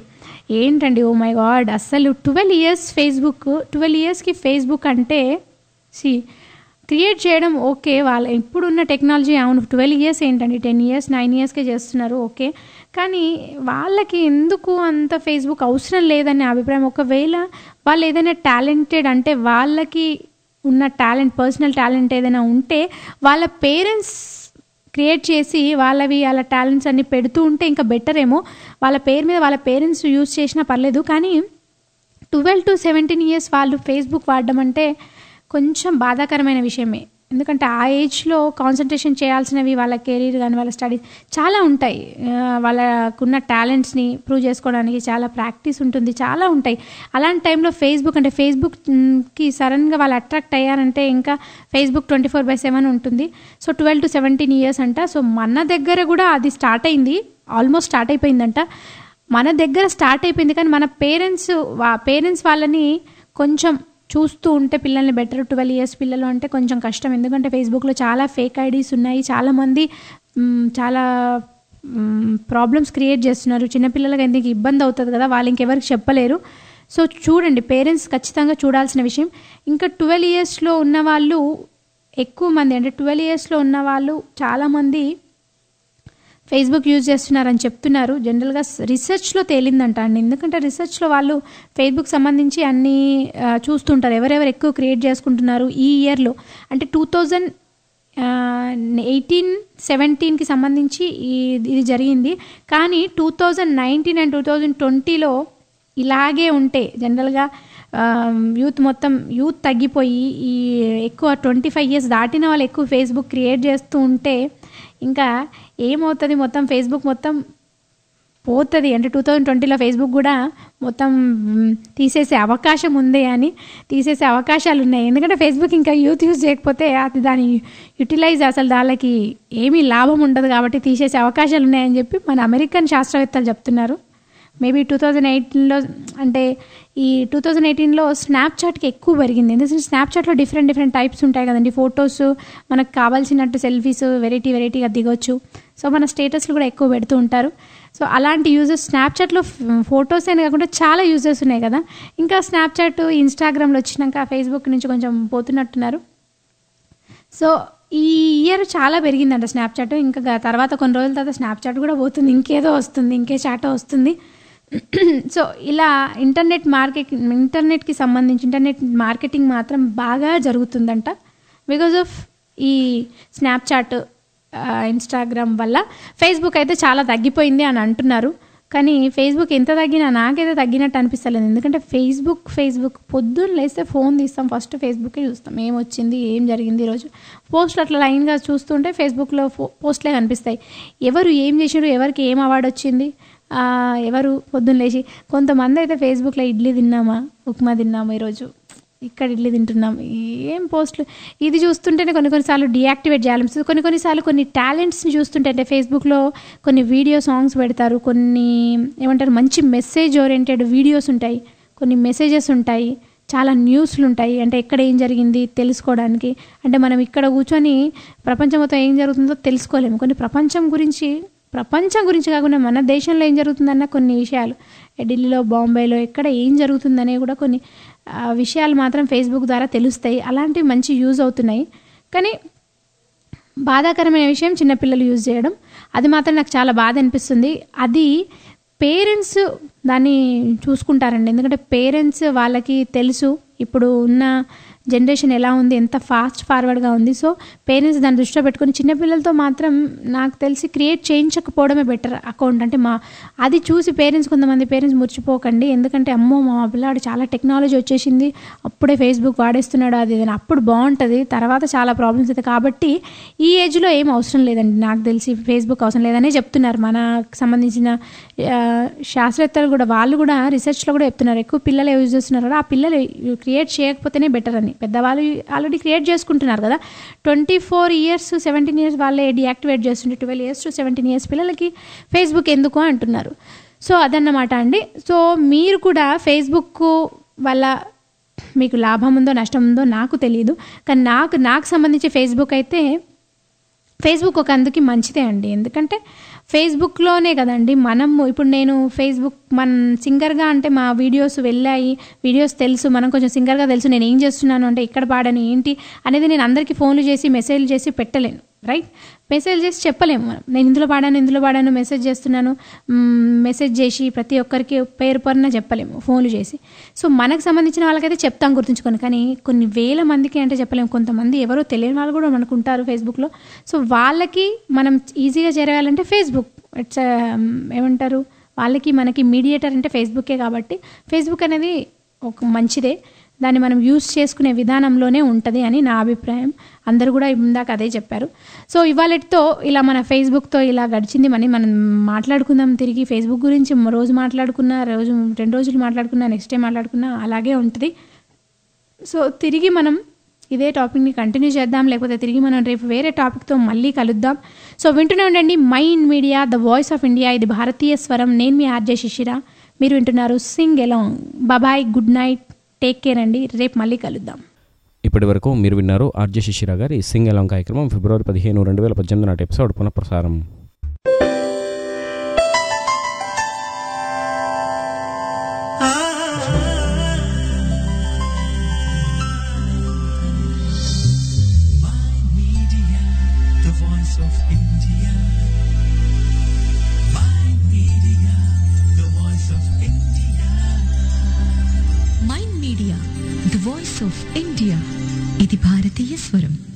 ఏంటండి ఓ మై గాడ్ అస్సలు ట్వెల్వ్ ఇయర్స్ ఫేస్బుక్ ట్వెల్వ్ ఇయర్స్కి ఫేస్బుక్ అంటే సి క్రియేట్ చేయడం ఓకే వాళ్ళ ఇప్పుడున్న టెక్నాలజీ అవును ట్వెల్వ్ ఇయర్స్ ఏంటండి టెన్ ఇయర్స్ నైన్ ఇయర్స్కే చేస్తున్నారు ఓకే కానీ వాళ్ళకి ఎందుకు అంత ఫేస్బుక్ అవసరం లేదనే అభిప్రాయం ఒకవేళ వాళ్ళు ఏదైనా టాలెంటెడ్ అంటే వాళ్ళకి ఉన్న టాలెంట్ పర్సనల్ టాలెంట్ ఏదైనా ఉంటే వాళ్ళ పేరెంట్స్ క్రియేట్ చేసి వాళ్ళవి వాళ్ళ టాలెంట్స్ అన్ని పెడుతూ ఉంటే ఇంకా బెటర్ ఏమో వాళ్ళ పేరు మీద వాళ్ళ పేరెంట్స్ యూజ్ చేసినా పర్లేదు కానీ ట్వెల్వ్ టు సెవెంటీన్ ఇయర్స్ వాళ్ళు ఫేస్బుక్ వాడడం అంటే కొంచెం బాధాకరమైన విషయమే ఎందుకంటే ఆ ఏజ్లో కాన్సన్ట్రేషన్ చేయాల్సినవి వాళ్ళ కెరీర్ కానీ వాళ్ళ స్టడీ చాలా ఉంటాయి ఆ, వాళ్ళకున్న టాలెంట్స్ని ప్రూవ్ చేసుకోవడానికి చాలా ప్రాక్టీస్ ఉంటుంది చాలా ఉంటాయి అలాంటి టైంలో ఫేస్బుక్ అంటే ఫేస్బుక్కి సడన్గా వాళ్ళు అట్రాక్ట్ అయ్యారంటే ఇంకా Facebook twenty four by seven ఉంటుంది so twelve to seventeen years అంట సో మన దగ్గర కూడా అది స్టార్ట్ అయింది ఆల్మోస్ట్ స్టార్ట్ అయిపోయిందంట మన దగ్గర స్టార్ట్ అయిపోయింది కానీ మన పేరెంట్స్ పేరెంట్స్ వాళ్ళని కొంచెం చూస్తూ ఉంటే పిల్లల్ని బెటర్ ట్వెల్వ్ ఇయర్స్ పిల్లలు అంటే కొంచెం కష్టం ఎందుకంటే ఫేస్బుక్లో చాలా ఫేక్ ఐడీస్ ఉన్నాయి చాలామంది మ్, చాలా ప్రాబ్లమ్స్ క్రియేట్ చేస్తున్నారు చిన్నపిల్లలకి ఎందుకు ఇబ్బంది అవుతుంది కదా వాళ్ళు ఇంకెవరికి చెప్పలేరు సో చూడండి పేరెంట్స్ ఖచ్చితంగా చూడాల్సిన విషయం ఇంకా ట్వెల్వ్ ఇయర్స్లో ఉన్న వాళ్ళు ఎక్కువ మంది అంటే ట్వెల్వ్ ఇయర్స్లో ఉన్న వాళ్ళు చాలామంది ఫేస్బుక్ యూజ్ చేస్తున్నారని చెప్తున్నారు జనరల్గా రీసెర్చ్లో తేలిందంట అండి ఎందుకంటే రీసెర్చ్లో వాళ్ళు ఫేస్బుక్ సంబంధించి అన్నీ ఆ, చూస్తుంటారు ఎవరెవరు ఎక్కువ క్రియేట్ చేసుకుంటున్నారు ఈ ఇయర్లో అంటే టూ థౌజండ్ ఎయిటీన్ సెవెంటీన్కి సంబంధించి ఈ- ఇది జరిగింది కానీ two thousand nineteen and two thousand ట్వంటీలో ఇలాగే ఉంటే జనరల్గా యూత్ మొత్తం యూత్ తగ్గిపోయి ఈ ఎక్కువ ట్వంటీ ఫైవ్ ఇయర్స్ దాటిన వాళ్ళు ఎక్కువ ఫేస్బుక్ క్రియేట్ చేస్తూ ఉంటే ఇంకా ఏమవుతుంది మొత్తం ఫేస్బుక్ మొత్తం పోతుంది అంటే టూ థౌజండ్ ట్వంటీలో ఫేస్బుక్ కూడా మొత్తం మ్, తీసేసే అవకాశం ఉంది అని తీసేసే అవకాశాలు ఉన్నాయి ఎందుకంటే ఫేస్బుక్ ఇంకా యూత్ యూజ్ చేయకపోతే అది దాని యూటిలైజ్ అసలు దానికి ఏమీ లాభం ఉండదు కాబట్టి తీసేసే అవకాశాలు ఉన్నాయని చెప్పి మన అమెరికన్ శాస్త్రవేత్తలు చెప్తున్నారు మేబీ టూ థౌజండ్ ఎయిటీన్లో అంటే ఈ టూ థౌజండ్ ఎయిటీన్లో స్నాప్చాట్కి ఎక్కువ పెరిగింది ఎందుకంటే స్నాప్చాట్లో డిఫరెంట్ డిఫరెంట్ టైప్స్ ఉంటాయి కదండి ఫొటోస్ మనకు కావాల్సినట్టు సెల్ఫీస్ వెరైటీ వెరైటీగా దిగొచ్చు సో మన స్టేటస్లు కూడా ఎక్కువ పెడుతూ ఉంటారు సో అలాంటి యూజెస్ స్నాప్చాట్లో ఫొటోస్ అని కాకుండా చాలా యూజెస్ ఉన్నాయి కదా ఇంకా స్నాప్చాట్ ఇన్స్టాగ్రామ్లో వచ్చినాక ఫేస్బుక్ నుంచి కొంచెం పోతున్నట్టున్నారు సో ఈ ఇయర్ చాలా పెరిగిందంట స్నాప్చాట్ ఇంకా గా- తర్వాత కొన్ని రోజుల తర్వాత స్నాప్చాట్ కూడా పోతుంది ఇంకేదో వస్తుంది ఇంకే చాటో వస్తుంది సో ఇలా ఇంటర్నెట్ మార్కెట్ ఇంటర్నెట్కి సంబంధించి ఇంటర్నెట్ మార్కెటింగ్ మాత్రం బాగా జరుగుతుందంట బికాజ్ ఆఫ్ ఈ స్నాప్చాట్ ఇన్స్టాగ్రామ్ వల్ల ఫేస్బుక్ అయితే చాలా తగ్గిపోయింది అని అంటున్నారు కానీ ఫేస్బుక్ ఎంత తగ్గినా నాకైతే తగ్గినట్టు అనిపిస్తలేదు ఎందుకంటే ఫేస్బుక్ ఫేస్బుక్ పొద్దున్న లేస్తే ఫోన్ తీస్తాం ఫస్ట్ ఫేస్బుకే చూస్తాం ఏం వచ్చింది ఏం జరిగింది ఈరోజు పోస్టులు అట్లా లైన్గా చూస్తుంటే ఫేస్బుక్లో ఫో పోస్ట్లే కనిపిస్తాయి ఎవరు ఏం చేసారు ఎవరికి ఏం అవార్డు వచ్చింది ఆ, ఎవరు పొద్దున్న లేచి కొంతమంది అయితే ఫేస్బుక్లో ఇడ్లీ తిన్నామా ఉప్మా తిన్నామా ఈరోజు ఇక్కడ ఇడ్లీ తింటున్నాం ఏం పోస్టులు ఇది చూస్తుంటేనే కొన్ని కొన్నిసార్లు డియాక్టివేట్ చేయాలనిపిస్తుంది కొన్ని కొన్నిసార్లు కొన్ని టాలెంట్స్ని చూస్తుంటే అంటే ఫేస్బుక్లో కొన్ని వీడియో సాంగ్స్ పెడతారు కొన్ని ఏమంటారు మంచి మెసేజ్ ఓరియంటెడ్ వీడియోస్ ఉంటాయి కొన్ని మెసేజెస్ ఉంటాయి చాలా న్యూస్లు ఉంటాయి అంటే ఎక్కడ ఏం జరిగింది తెలుసుకోవడానికి అంటే మనం ఇక్కడ కూర్చొని ప్రపంచం మొత్తం ఏం జరుగుతుందో తెలుసుకోలేము కొన్ని ప్రపంచం గురించి ప్రపంచం గురించి కాకుండా మన దేశంలో ఏం జరుగుతుందన్న కొన్ని విషయాలు ఢిల్లీలో బాంబేలో ఎక్కడ ఏం జరుగుతుందనే కూడా కొన్ని ఆ, విషయాలు మాత్రం ఫేస్బుక్ ద్వారా తెలుస్తాయి అలాంటివి మంచి యూజ్ అవుతున్నాయి కానీ బాధాకరమైన విషయం చిన్నపిల్లలు యూజ్ చేయడం అది మాత్రం నాకు చాలా బాధ అనిపిస్తుంది అది పేరెంట్స్ దాన్ని చూసుకుంటారండి ఎందుకంటే పేరెంట్స్ వాళ్ళకి తెలుసు ఇప్పుడు ఉన్న జనరేషన్ ఎలా ఉంది ఎంత ఫాస్ట్ ఫార్వర్డ్గా ఉంది సో పేరెంట్స్ దాన్ని దృష్టిలో పెట్టుకొని చిన్నపిల్లలతో మాత్రం నాకు తెలిసి క్రియేట్ చేయించకపోవడమే బెటర్ అకౌంట్ అంటే మా అది చూసి పేరెంట్స్ కొంతమంది పేరెంట్స్ మురిచిపోకండి ఎందుకంటే అమ్మో మా పిల్లాడు చాలా టెక్నాలజీ వచ్చేసింది అప్పుడే ఫేస్బుక్ వాడేస్తున్నాడు అది ఇది అని. అప్పుడు బాగుంటుంది తర్వాత చాలా ప్రాబ్లమ్స్ అవుతాయి కాబట్టి ఈ ఏజ్లో ఏం అవసరం లేదండి నాకు తెలిసి ఫేస్బుక్ అవసరం లేదనే చెప్తున్నారు మనకు సంబంధించిన ఆ, శాస్త్రవేత్తలు కూడా వాళ్ళు కూడా రీసెర్చ్లో కూడా చెప్తున్నారు ఎక్కువ పిల్లలు యూజ్ చేస్తున్నారు కదా ఆ పిల్లలు క్రియేట్ చేయకపోతేనే బెటర్ అని పెద్దవాళ్ళు ఆల్రెడీ క్రియేట్ చేసుకుంటున్నారు కదా twenty four years seventeen years వాళ్ళే డియాక్టివేట్ చేస్తుంటే twelve years to seventeen years పిల్లలకి ఫేస్బుక్ ఎందుకు అంటున్నారు సో అదన్నమాట అండి సో మీరు కూడా ఫేస్బుక్ వల్ల మీకు లాభం ఉందో నష్టం ఉందో నాకు తెలియదు కానీ నాకు నాకు సంబంధించి ఫేస్బుక్ అయితే ఫేస్బుక్ ఒక అందుకి మంచిదే అండి ఎందుకంటే ఫేస్బుక్లోనే కదండి మనం ఇప్పుడు నేను ఫేస్బుక్ మన సింగర్గా అంటే మా వీడియోస్ వెళ్ళాయి వీడియోస్ తెలుసు మనం కొంచెం సింగర్గా తెలుసు నేను ఏం చేస్తున్నాను అంటే ఇక్కడ పాడాను ఏంటి అనేది నేను అందరికీ ఫోన్లు చేసి మెసేజ్లు చేసి పెట్టలేను రైట్ మెసేజ్ చేసి చెప్పలేము మనం నేను ఇందులో పాడాను ఇందులో పాడాను మెసేజ్ చేస్తున్నాను మ్, మెసేజ్ చేసి ప్రతి ఒక్కరికి పేరు పరున చెప్పలేము ఫోన్లు చేసి సో మనకు సంబంధించిన వాళ్ళకైతే చెప్తాం గుర్తుంచుకొని కానీ కొన్ని వేల మందికి అంటే చెప్పలేము కొంతమంది ఎవరో తెలియని వాళ్ళు కూడా మనకు ఉంటారు ఫేస్బుక్లో సో వాళ్ళకి మనం ఈజీగా చేరవేయాలంటే ఫేస్బుక్ ఇట్స్ ఏమంటారు వాళ్ళకి మనకి మీడియేటర్ అంటే ఫేస్బుకే కాబట్టి ఫేస్బుక్ అనేది ఒక మంచిదే దాన్ని మనం యూస్ చేసుకునే విధానంలోనే ఉంటుంది అని నా అభిప్రాయం అందరూ కూడా ఇందాక అదే చెప్పారు సో ఇవాళతో ఇలా మన ఫేస్బుక్తో ఇలా గడిచింది మని మనం మాట్లాడుకుందాం తిరిగి ఫేస్బుక్ గురించి రోజు మాట్లాడుకున్నా రోజు రెండు రోజులు మాట్లాడుకున్నా నెక్స్ట్ డే మాట్లాడుకున్నా అలాగే ఉంటుంది సో తిరిగి మనం ఇదే టాపిక్ని కంటిన్యూ చేద్దాం లేకపోతే తిరిగి మనం రేపు వేరే టాపిక్తో మళ్ళీ కలుద్దాం సో వింటూనే ఉండండి mind media the voice of India ఇది భారతీయ స్వరం నేను మీ ఆర్జే శిశిర మీరు వింటున్నారు sing along bye bye good night take care అండి రేపు మళ్ళీ కలుద్దాం ఇప్పటి వరకు మీరు విన్నారు ఆర్జే శిశిర గారి సింగ్ ఎలాంగ్ కార్యక్రమం ఫిబ్రవరి పదిహేను రెండు వేల పద్దెనిమిది నాటి ఎపిసోడ్ పునఃప్రసారం Media, the voice of India. My media, the voice of India. Mind media the voice of India ఇది భారతీయ స్వరం